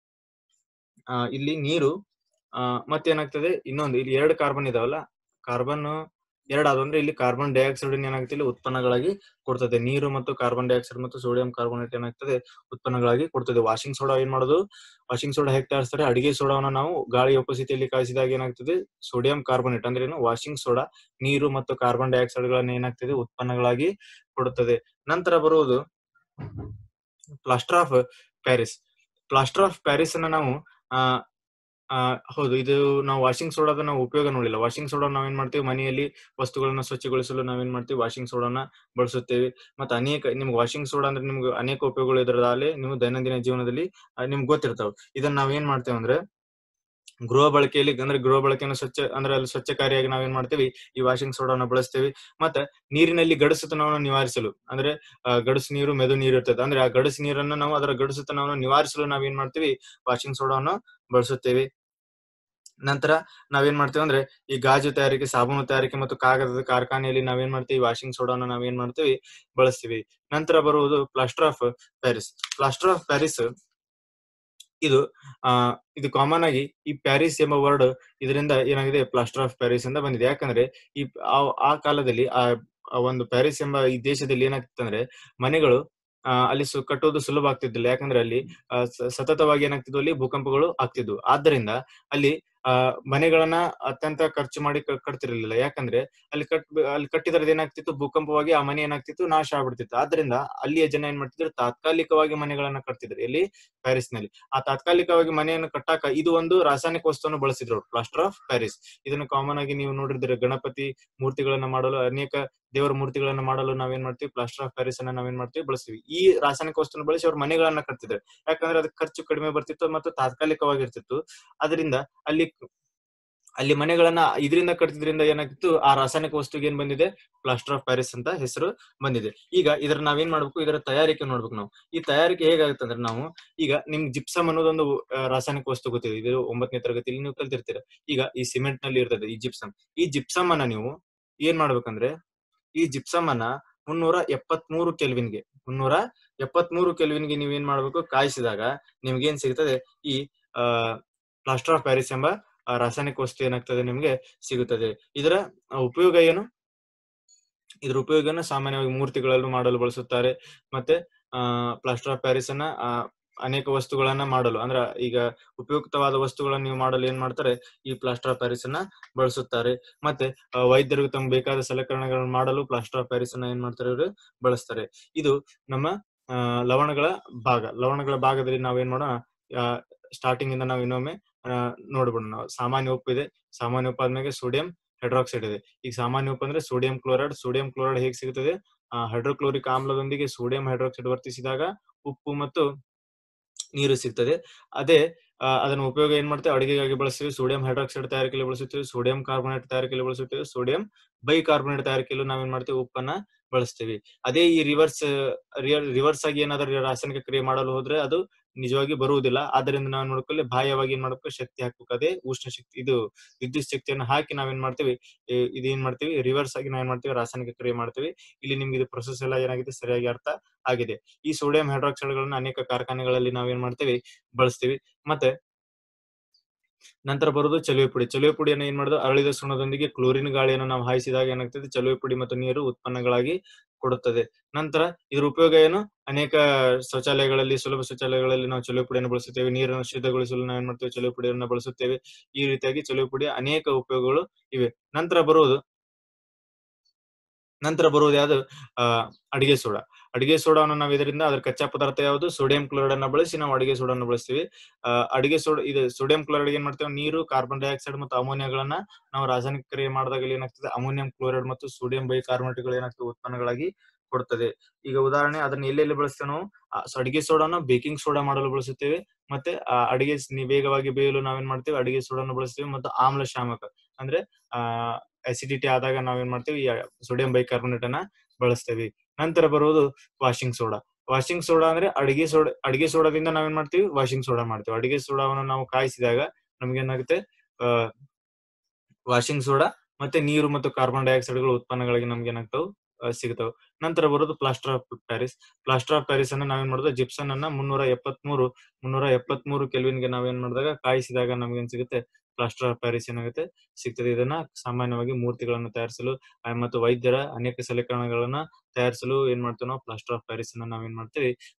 ಆ, ಇಲ್ಲಿ ನೀರು ಆ ಮತ್ತೇನಾಗ್ತದೆ ಇನ್ನೊಂದು ಇಲ್ಲಿ ಎರಡು ಕಾರ್ಬನ್ ಇದಾವಲ್ಲ ಕಾರ್ಬನ್ ಎರಡು ಅದು ಅಂದ್ರೆ ಇಲ್ಲಿ ಕಾರ್ಬನ್ ಡೈಆಕ್ಸೈಡ್ ಏನಾಗುತ್ತೆ ಇಲ್ಲಿ ಉತ್ಪನ್ನಗಳಾಗಿ ಕೊಡ್ತದೆ ನೀರು ಮತ್ತು ಕಾರ್ಬನ್ ಡೈಆಕ್ಸೈಡ್ ಮತ್ತು ಸೋಡಿಯಂ ಕಾರ್ಬೋನೇಟ್ ಏನಾಗ್ತದೆ ಉತ್ಪನ್ನಗಳಾಗಿ ಕೊಡ್ತದೆ ವಾಷಿಂಗ್ ಸೋಡಾ ಏನ್ ಮಾಡೋದು ವಾಷಿಂಗ್ ಸೋಡಾ ಹೇಗೆ ತಯಾರಿಸ್ತಾರೆ ಅಡಿಗೆ ಸೋಡಾವನ್ನ ನಾವು ಗಾಳಿ ಉಪಸ್ಥಿತಿಯಲ್ಲಿ ಕಾಯಿಸಿದಾಗ ಏನಾಗ್ತದೆ ಸೋಡಿಯಂ ಕಾರ್ಬೋನೇಟ್ ಅಂದ್ರೆ ಏನು ವಾಷಿಂಗ್ ಸೋಡಾ ನೀರು ಮತ್ತು ಕಾರ್ಬನ್ ಡೈಆಕ್ಸೈಡ್ ಗಳನ್ನ ಏನಾಗ್ತದೆ ಉತ್ಪನ್ನಗಳಾಗಿ ಕೊಡುತ್ತದೆ ನಂತರ ಬರುವುದು plaster of Paris plaster of Paris ಅನ್ನ ನಾವು ಆ ಆ, ಹೌದು ಇದು ನಾವು ವಾಷಿಂಗ್ ಸೋಡಾದ ನಾವು ಉಪಯೋಗ ನೋಡಿಲ್ಲ ವಾಷಿಂಗ್ ಸೋಡಾ ನಾವೇನ್ ಮಾಡ್ತೀವಿ ಮನೆಯಲ್ಲಿ ವಸ್ತುಗಳನ್ನ ಸ್ವಚ್ಛಗೊಳಿಸಲು ನಾವೇನ್ ಮಾಡ್ತೀವಿ ವಾಷಿಂಗ್ ಸೋಡಾನ ಬಳಸುತ್ತೇವೆ ಮತ್ತೆ ಅನೇಕ ನಿಮ್ಗೆ ವಾಷಿಂಗ್ ಸೋಡಾ ಅಂದ್ರೆ ನಿಮ್ಗೆ ಅನೇಕ ಉಪಯೋಗಗಳು ಇದರಲ್ಲಿ ನೀವು ದೈನಂದಿನ ಜೀವನದಲ್ಲಿ ಆ, ನಿಮ್ಗೆ ಗೊತ್ತಿರ್ತಾವ ಇದನ್ನ ನಾವೇನ್ ಮಾಡ್ತೇವೆ ಅಂದ್ರೆ ಗೃಹ ಬಳಕೆಯಲ್ಲಿ ಅಂದ್ರೆ ಗೃಹ ಬಳಕೆಯನ್ನು ಸ್ವಚ್ಛ ಅಂದ್ರೆ ಅಲ್ಲಿ ಸ್ವಚ್ಛಕಾರಿಯಾಗಿ ನಾವೇನ್ ಮಾಡ್ತೀವಿ ಈ ವಾಷಿಂಗ್ ಸೋಡಾನ ಬಳಸ್ತೇವೆ ಮತ್ತೆ ನೀರಿನಲ್ಲಿ ಗಡಸುತನವನ್ನು ನಿವಾರಿಸಲು ಅಂದ್ರೆ ಆ, ಗಡಸು ನೀರು ಮೆದು ನೀರು ಇರ್ತದೆ ಅಂದ್ರೆ ಆ ಗಡಸು ನೀರನ್ನ ನಾವು ಅದರ ಗಡಸುತನವನ್ನು ನಿವಾರಿಸಲು ನಾವೇನ್ ಮಾಡ್ತೀವಿ ವಾಷಿಂಗ್ ಸೋಡಾವನ್ನು ಬಳಸುತ್ತೇವೆ ನಂತರ ನಾವೇನ್ ಮಾಡ್ತೇವೆ ಅಂದ್ರೆ ಈ ಗಾಜು ತಯಾರಿಕೆ ಸಾಬೂನು ತಯಾರಿಕೆ ಮತ್ತು ಕಾಗದದ ಕಾರ್ಖಾನೆಯಲ್ಲಿ ನಾವೇನ್ ಮಾಡ್ತೀವಿ ವಾಷಿಂಗ್ ಸೋಡಾನ ನಾವೇನ್ ಮಾಡ್ತೀವಿ ಬಳಸ್ತೀವಿ ನಂತರ ಬರುವುದು plaster of Paris plaster of Paris ಇದು ಆ ಇದು ಕಾಮನ್ ಆಗಿ ಈ ಪ್ಯಾರಿಸ್ ಎಂಬ ವರ್ಡ್ ಇದರಿಂದ ಏನಾಗಿದೆ ಪ್ಲಾಸ್ಟರ್ ಆಫ್ ಪ್ಯಾರಿಸ್ ಅಂತ ಬಂದಿದೆ ಯಾಕಂದ್ರೆ ಈ ಆ- ಆ ಕಾಲದಲ್ಲಿ ಆ ಆ ಒಂದು ಪ್ಯಾರಿಸ್ ಎಂಬ ಈ ದೇಶದಲ್ಲಿ ಏನಾಗ್ತಿತ್ತು ಅಂದ್ರೆ ಮನೆಗಳು ಆ, ಅಲ್ಲಿ ಸು ಕಟ್ಟುವುದು ಸುಲಭ ಆಗ್ತಿದ್ದಿಲ್ಲ ಯಾಕಂದ್ರೆ ಅಲ್ಲಿ ಆ, ಸ- ಸತತವಾಗಿ ಏನಾಗ್ತಿದ್ವು ಅಲ್ಲಿ ಭೂಕಂಪಗಳು ಆಗ್ತಿದ್ವು ಆದ್ದರಿಂದ ಅಲ್ಲಿ ಆ ಮನೆಗಳನ್ನ ಅತ್ಯಂತ ಖರ್ಚು ಮಾಡಿ ಕ- ಕಟ್ತಿರ್ಲಿಲ್ಲ ಯಾಕಂದ್ರೆ ಅಲ್ಲಿ ಕಟ್ ಅಲ್ಲಿ ಕಟ್ಟಿದ್ರದ್ದು ಏನಾಗ್ತಿತ್ತು ಭೂಕಂಪವಾಗಿ ಆ ಮನೆ ಏನಾಗ್ತಿತ್ತು ನಾಶ ಆಗ್ಬಿಡ್ತಿತ್ತು ಆದ್ರಿಂದ ಅಲ್ಲಿಯ ಜನ ಏನ್ ಮಾಡ್ತಿದ್ರು ತಾತ್ಕಾಲಿಕವಾಗಿ ಮನೆಗಳನ್ನ ಕಟ್ತಿದ್ರು ಎಲ್ಲಿ ಪ್ಯಾರಿಸ್ ನಲ್ಲಿ ಆ ತಾತ್ಕಾಲಿಕವಾಗಿ ಮನೆಯನ್ನು ಕಟ್ಟಾಕ ಇದು ಒಂದು ರಾಸಾಯನಿಕ ವಸ್ತುವನ್ನು ಬಳಸಿದ್ರು ಪ್ಲಾಸ್ಟರ್ ಆಫ್ ಪ್ಯಾರಿಸ್ ಇದನ್ನು ಕಾಮನ್ ಆಗಿ ನೀವು ನೋಡಿದ್ರೆ ಗಣಪತಿ ಮೂರ್ತಿಗಳನ್ನ ಮಾಡಲು ಅನೇಕ ದೇವರ ಮೂರ್ತಿಗಳನ್ನ ಮಾಡಲು ನಾವೇನ್ ಮಾಡ್ತೀವಿ ಪ್ಲಾಸ್ಟರ್ ಆಫ್ ಪ್ಯಾರಿಸ್ ಅನ್ನ ನಾವೇನ್ ಮಾಡ್ತೀವಿ ಬಳಸ್ತೀವಿ ಈ ರಾಸಾಯನಿಕ ವಸ್ತುವನ್ನು ಬಳಸಿ ಅವ್ರ ಮನೆಗಳನ್ನ ಕಟ್ತಿದ್ರು ಯಾಕಂದ್ರೆ ಅದಕ್ಕೆ ಖರ್ಚು ಕಡಿಮೆ ಬರ್ತಿತ್ತು ಮತ್ತು ತಾತ್ಕಾಲಿಕವಾಗಿರ್ತಿತ್ತು ಅದರಿಂದ ಅಲ್ಲಿ ಅಲ್ಲಿ ಮನೆಗಳನ್ನ ಇದರಿಂದ ಕಟ್ತಿದ್ರಿಂದ ಏನಾಗಿತ್ತು ಆ ರಾಸಾಯನಿಕ ವಸ್ತುಗೆ ಏನ್ ಬಂದಿದೆ ಪ್ಲಾಸ್ಟರ್ ಆಫ್ ಪ್ಯಾರಿಸ್ ಅಂತ ಹೆಸರು ಬಂದಿದೆ ಈಗ ಇದರ ನಾವೇನ್ ಮಾಡ್ಬೇಕು ಇದರ ತಯಾರಿಕೆ ನೋಡ್ಬೇಕು ನಾವು ಈ ತಯಾರಿಕೆ ಹೇಗಾಗುತ್ತೆ ಅಂದ್ರೆ ನಾವು ಈಗ ನಿಮ್ ಜಿಪ್ಸಮ್ ಅನ್ನೋದೊಂದು ಆ, ರಾಸಾಯನಿಕ ವಸ್ತು ಗೊತ್ತಿದೆ ಇದು ಒಂಬತ್ತನೇ ತರಗತಿಯಲ್ಲಿ ನೀವು ಕಲ್ತಿರ್ತೀರ ಈಗ ಈ ಸಿಮೆಂಟ್ ನಲ್ಲಿ ಇರ್ತದೆ ಈ ಜಿಪ್ಸಮ್ ಈ ಜಿಪ್ಸಮ್ ಅನ್ನ ನೀವು ಏನ್ ಮಾಡ್ಬೇಕಂದ್ರೆ ಈ ಜಿಪ್ಸಮ್ ಅನ್ನ ಮುನ್ನೂರ ಎಪ್ಪತ್ಮೂರು ಕೆಲ್ವಿನ್ಗೆ ಮುನ್ನೂರ ಎಪ್ಪತ್ಮೂರು ಕೆಲ್ವಿನ್ಗೆ ನೀವ್ ಏನ್ ಮಾಡ್ಬೇಕು ಕಾಯಿಸಿದಾಗ ನಿಮ್ಗೆ ಏನ್ ಸಿಗ್ತದೆ ಈ ಆ ಪ್ಲಾಸ್ಟರ್ ಆಫ್ ಪ್ಯಾರಿಸ್ ಎಂಬ ಆ, ರಾಸಾಯನಿಕ ವಸ್ತು ಏನಾಗ್ತದೆ ನಿಮ್ಗೆ ಸಿಗುತ್ತದೆ ಇದರ ಆ, ಉಪಯೋಗ ಏನು ಇದ್ರ ಉಪಯೋಗನ ಸಾಮಾನ್ಯವಾಗಿ ಮೂರ್ತಿಗಳನ್ನು ಮಾಡಲು ಬಳಸುತ್ತಾರೆ ಮತ್ತೆ ಆ ಪ್ಲಾಸ್ಟರ್ ಆಫ್ ಪ್ಯಾರಿಸ್ ಅನ್ನ ಆ, ಅನೇಕ ವಸ್ತುಗಳನ್ನ ಮಾಡಲು ಅಂದ್ರ ಈಗ ಉಪಯುಕ್ತವಾದ ವಸ್ತುಗಳನ್ನ ನೀವು ಮಾಡಲು ಏನ್ ಮಾಡ್ತಾರೆ ಈ ಪ್ಲಾಸ್ಟರ್ ಆಫ್ ಪ್ಯಾರಿಸ್ ಅನ್ನ ಬಳಸುತ್ತಾರೆ ಮತ್ತೆ ಆ, ವೈದ್ಯರಿಗೆ ತಮ್ಗೆ ಬೇಕಾದ ಸಲಕರಣೆಗಳನ್ನು ಮಾಡಲು ಪ್ಲಾಸ್ಟರ್ ಆಫ್ ಪ್ಯಾರಿಸ್ ಅನ್ನ ಏನ್ ಮಾಡ್ತಾರೆ ಇವರು ಬಳಸ್ತಾರೆ ಇದು ನಮ್ಮ ಆ, ಲವಣಗಳ ಭಾಗ ಲವಣಗಳ ಭಾಗದಲ್ಲಿ ನಾವೇನ್ ಮಾಡೋಣ ಸ್ಟಾರ್ಟಿಂಗ್ ಇಂದ ನಾವು ಇನ್ನೊಮ್ಮೆ ಆ, ನೋಡ್ಬಿಡೋಣ ನಾವು ಸಾಮಾನ್ಯ ಉಪ್ಪು ಇದೆ ಸಾಮಾನ್ಯ ಉಪ್ಪು ಆದ್ಮೇಲೆ ಸೋಡಿಯಂ ಹೈಡ್ರಾಕ್ಸೈಡ್ ಇದೆ ಈಗ ಸಾಮಾನ್ಯ ಉಪ್ಪು ಅಂದ್ರೆ ಸೋಡಿಯಂ ಕ್ಲೋರೈಡ್ ಸೋಡಿಯಂ ಕ್ಲೋರೈಡ್ ಹೇಗೆ ಸಿಗುತ್ತದೆ ಹೈಡ್ರೋಕ್ಲೋರಿಕ್ ಆಮ್ಲದೊಂದಿಗೆ ಸೋಡಿಯಂ ಹೈಡ್ರಾಕ್ಸೈಡ್ ವರ್ತಿಸಿದಾಗ ಉಪ್ಪು ಮತ್ತು ನೀರು ಸಿಗ್ತದೆ ಅದೇ ಆ, ಅದನ್ನ ಉಪಯೋಗ ಏನ್ ಮಾಡ್ತೇವೆ ಅಡಿಗೆಗಾಗಿ ಬಳಸ್ತೀವಿ ಸೋಡಿಯಂ ಹೈಡ್ರಾಕ್ಸೈಡ್ ತಯಾರಿಕೆಯಲ್ಲಿ ಬಳಸುತ್ತೇವೆ ಸೋಡಿಯಂ ಕಾರ್ಬೋನೇಟ್ ತಯಾರಿಕೆಯಲ್ಲಿ ಬಳಸುತ್ತೇವೆ ಸೋಡಿಯಂ ಬೈ ಕಾರ್ಬೋನೇಟ್ ತಯಾರಿಕೆಯಲ್ಲೂ ನಾವೇನ್ ಮಾಡ್ತೇವೆ ಉಪ್ಪನ್ನ ಬಳಸ್ತೀವಿ ಅದೇ ಈ ರಿವರ್ಸ್ ರಿವರ್ಸ್ ಆಗಿ ಏನಾದ್ರೂ ರಾಸಾಯನಿಕ ಕ್ರಿಯೆ ಮಾಡಲು ಹೋದ್ರೆ ಅದು ನಿಜವಾಗಿ ಬರುವುದಿಲ್ಲ ಆದ್ದರಿಂದ ನಾವು ನೋಡ್ಕೊಳ್ಳಿ ಬಾಹ್ಯವಾಗಿ ಏನ್ ಮಾಡ್ಬೇಕು ಶಕ್ತಿ ಹಾಕ್ಬೇಕು ಅದೇ ಉಷ್ಣ ಶಕ್ತಿ ಇದು ವಿದ್ಯುತ್ ಶಕ್ತಿಯನ್ನು ಹಾಕಿ ನಾವೇನ್ ಮಾಡ್ತೀವಿ ಈ- ಇದೇನ್ ಮಾಡ್ತೀವಿ ರಿವರ್ಸ್ ಆಗಿ ನಾವೇನ್ ಮಾಡ್ತೀವಿ ರಾಸಾಯನಿಕ ಕ್ರಿಯೆ ಮಾಡ್ತೀವಿ ಇಲ್ಲಿ ನಿಮ್ಗೆ ಇದು ಪ್ರೊಸೆಸ್ ಎಲ್ಲ ಏನಾಗಿದೆ ಸರಿಯಾಗಿ ಅರ್ಥ ಆಗಿದೆ ಈ ಸೋಡಿಯಂ ಹೈಡ್ರಾಕ್ಸೈಡ್ ಗಳನ್ನ ಅನೇಕ ಕಾರ್ಖಾನೆಗಳಲ್ಲಿ ನಾವೇನ್ ಮಾಡ್ತೀವಿ ಬಳಸ್ತೀವಿ ಮತ್ತೆ ನಂತರ ಬರೋದು ಚಲುವೆ ಪುಡಿ ಚಲುವೆ ಪುಡಿಯನ್ನು ಏನ್ ಮಾಡೋದು ಅರಳಿದ ಸುಣ್ಣದೊಂದಿಗೆ ಕ್ಲೋರಿನ್ ಗಾಳಿಯನ್ನು ನಾವು ಹಾಯಿಸಿದಾಗ ಏನಾಗ್ತದೆ ಚಲುವೆ ಪುಡಿ ಮತ್ತು ನೀರು ಉತ್ಪನ್ನಗಳಾಗಿ ಕೊಡುತ್ತದೆ ನಂತರ ಇದ್ರ ಉಪಯೋಗ ಏನು ಅನೇಕ ಶೌಚಾಲಯಗಳಲ್ಲಿ ಸುಲಭ ಶೌಚಾಲಯಗಳಲ್ಲಿ ನಾವು ಚಲುವೆ ಪುಡಿಯನ್ನು ಬಳಸುತ್ತೇವೆ ನೀರನ್ನು ಶುದ್ಧಗೊಳಿಸಲು ನಾವು ಏನ್ ಮಾಡ್ತೇವೆ ಚಲುವೆ ಪುಡಿಯನ್ನು ಬಳಸುತ್ತೇವೆ ಈ ರೀತಿಯಾಗಿ ಚಲುವೆ ಪುಡಿಯ ಅನೇಕ ಉಪಯೋಗಗಳು ಇವೆ ನಂತರ ಬರುವುದು ನಂತರ ಬರುವುದು ಯಾವುದು ಆ ಅಡಿಗೆ ಸೋಡಾ ಅಡಿಗೆ ಸೋಡಾವನ್ನು ನಾವು ಇದರಿಂದ ಅದರ ಕಚ್ಚಾ ಪದಾರ್ಥ ಯಾವುದು ಸೋಡಿಯಂ ಕ್ಲೋರೈಡ್ ಅನ್ನ ಬಳಸಿ ನಾವು ಅಡಿಗೆ ಸೋಡಾವನ್ನು ಬಳಸ್ತೀವಿ ಆ, ಅಡಿಗೆ ಸೋಡಾ ಇದು ಸೋಡಿಯಂ ಕ್ಲೋರೈಡ್ ಏನ್ ಮಾಡ್ತೇವೆ ನೀರು ಕಾರ್ಬನ್ ಡೈಆಕ್ಸೈಡ್ ಮತ್ತು ಅಮೋನಿಯಾಗಳನ್ನ ನಾವು ರಾಸಾಯನಿಕ ಕ್ರಿಯೆ ಮಾಡಿದಾಗ ಇಲ್ಲಿ ಏನಾಗ್ತದೆ ಅಮೋನಿಯಂ ಕ್ಲೋರೈಡ್ ಮತ್ತು ಸೋಡಿಯಂ ಬೈಕಾರ್ಬನೇಟ್ಗಳು ಏನಾಗ್ತದೆ ಉತ್ಪನ್ನಗಳಾಗಿ ಕೊಡ್ತದೆ ಈಗ ಉದಾಹರಣೆ ಅದನ್ನ ಎಲ್ಲೆಲ್ಲಿ ಬಳಸ್ತೇವೆ ನಾವು ಆ, ಸ- ಅಡಿಗೆ ಸೋಡಾನ ಬೇಕಿಂಗ್ ಸೋಡಾ ಮಾಡಲು ಬಳಸುತ್ತೇವೆ ಮತ್ತೆ ಆ ಅಡಿಗೆ ಸ್- ನಿ- ವೇಗವಾಗಿ ಬೇಯಲು ನಾವೇನ್ ಮಾಡ್ತೇವೆ ಅಡಿಗೆ ಸೋಡಾನ ಬಳಸ್ತೀವಿ ಮತ್ತು ಆಮ್ಲ ಶಾಮಕ ಅಂದ್ರೆ ಆ ಅಸಿಡಿಟಿ ಆದಾಗ ನಾವೇನ್ ಮಾಡ್ತೀವಿ ಸೋಡಿಯಂ ಬೈಕಾರ್ಬನೇಟ್ ಅನ್ನ ಬಳಸ್ತೇವೆ ನಂತರ ಬರುವುದು ವಾಷಿಂಗ್ ಸೋಡಾ ವಾಷಿಂಗ್ ಸೋಡಾ ಅಂದ್ರೆ ಅಡಿಗೆ ಸೋಡಾ ಅಡಿಗೆ ಸೋಡಾದಿಂದ ನಾವೇನ್ ಮಾಡ್ತೀವಿ ವಾಷಿಂಗ್ ಸೋಡಾ ಮಾಡ್ತೀವಿ ಅಡಿಗೆ ಸೋಡಾವನ್ನು ನಾವು ಕಾಯಿಸಿದಾಗ ನಮ್ಗೆ ಏನಾಗುತ್ತೆ ವಾಷಿಂಗ್ ಸೋಡಾ ಮತ್ತೆ ನೀರು ಮತ್ತು ಕಾರ್ಬನ್ ಡೈಆಕ್ಸೈಡ್ ಗಳು ಉತ್ಪನ್ನಗಳಿಗೆ ನಮ್ಗೆ ಏನಾಗ್ತಾವ ಸಿಗ್ತಾವ ನಂತರ ಬರೋದು plaster of Paris plaster of Paris ಅನ್ನ ನಾವೇನ್ ಮಾಡೋದು ಜಿಪ್ಸನ್ ಅನ್ನ ಮುನ್ನೂರ ಎಪ್ಪತ್ಮೂರು ಮುನ್ನೂರ ಎಪ್ಪತ್ಮೂರು ಕೆಲ್ವಿನ್ಗೆ ನಾವೇನ್ ಮಾಡಿದಾಗ ಕಾಯಿಸಿದಾಗ ನಮ್ಗೇನ್ ಸಿಗುತ್ತೆ ಪ್ಲಾಸ್ಟರ್ ಆಫ್ ಪ್ಯಾರಿಸ್ ಏನಾಗುತ್ತೆ ಸಿಗ್ತದೆ ಇದನ್ನ ಸಾಮಾನ್ಯವಾಗಿ ಮೂರ್ತಿಗಳನ್ನು ತಯಾರಿಸಲು ಆ, ಮತ್ತು ವೈದ್ಯರ ಅನೇಕ ಸಲಕರಣೆಗಳನ್ನ ತಯಾರಿಸಲು ಏನ್ ಮಾಡ್ತೀವಿ ನಾವು ಪ್ಲಾಸ್ಟರ್ ಆಫ್ ಪ್ಯಾರಿಸ್ ಅನ್ನ ನಾವೇನ್ ಮಾಡ್ತೀವಿ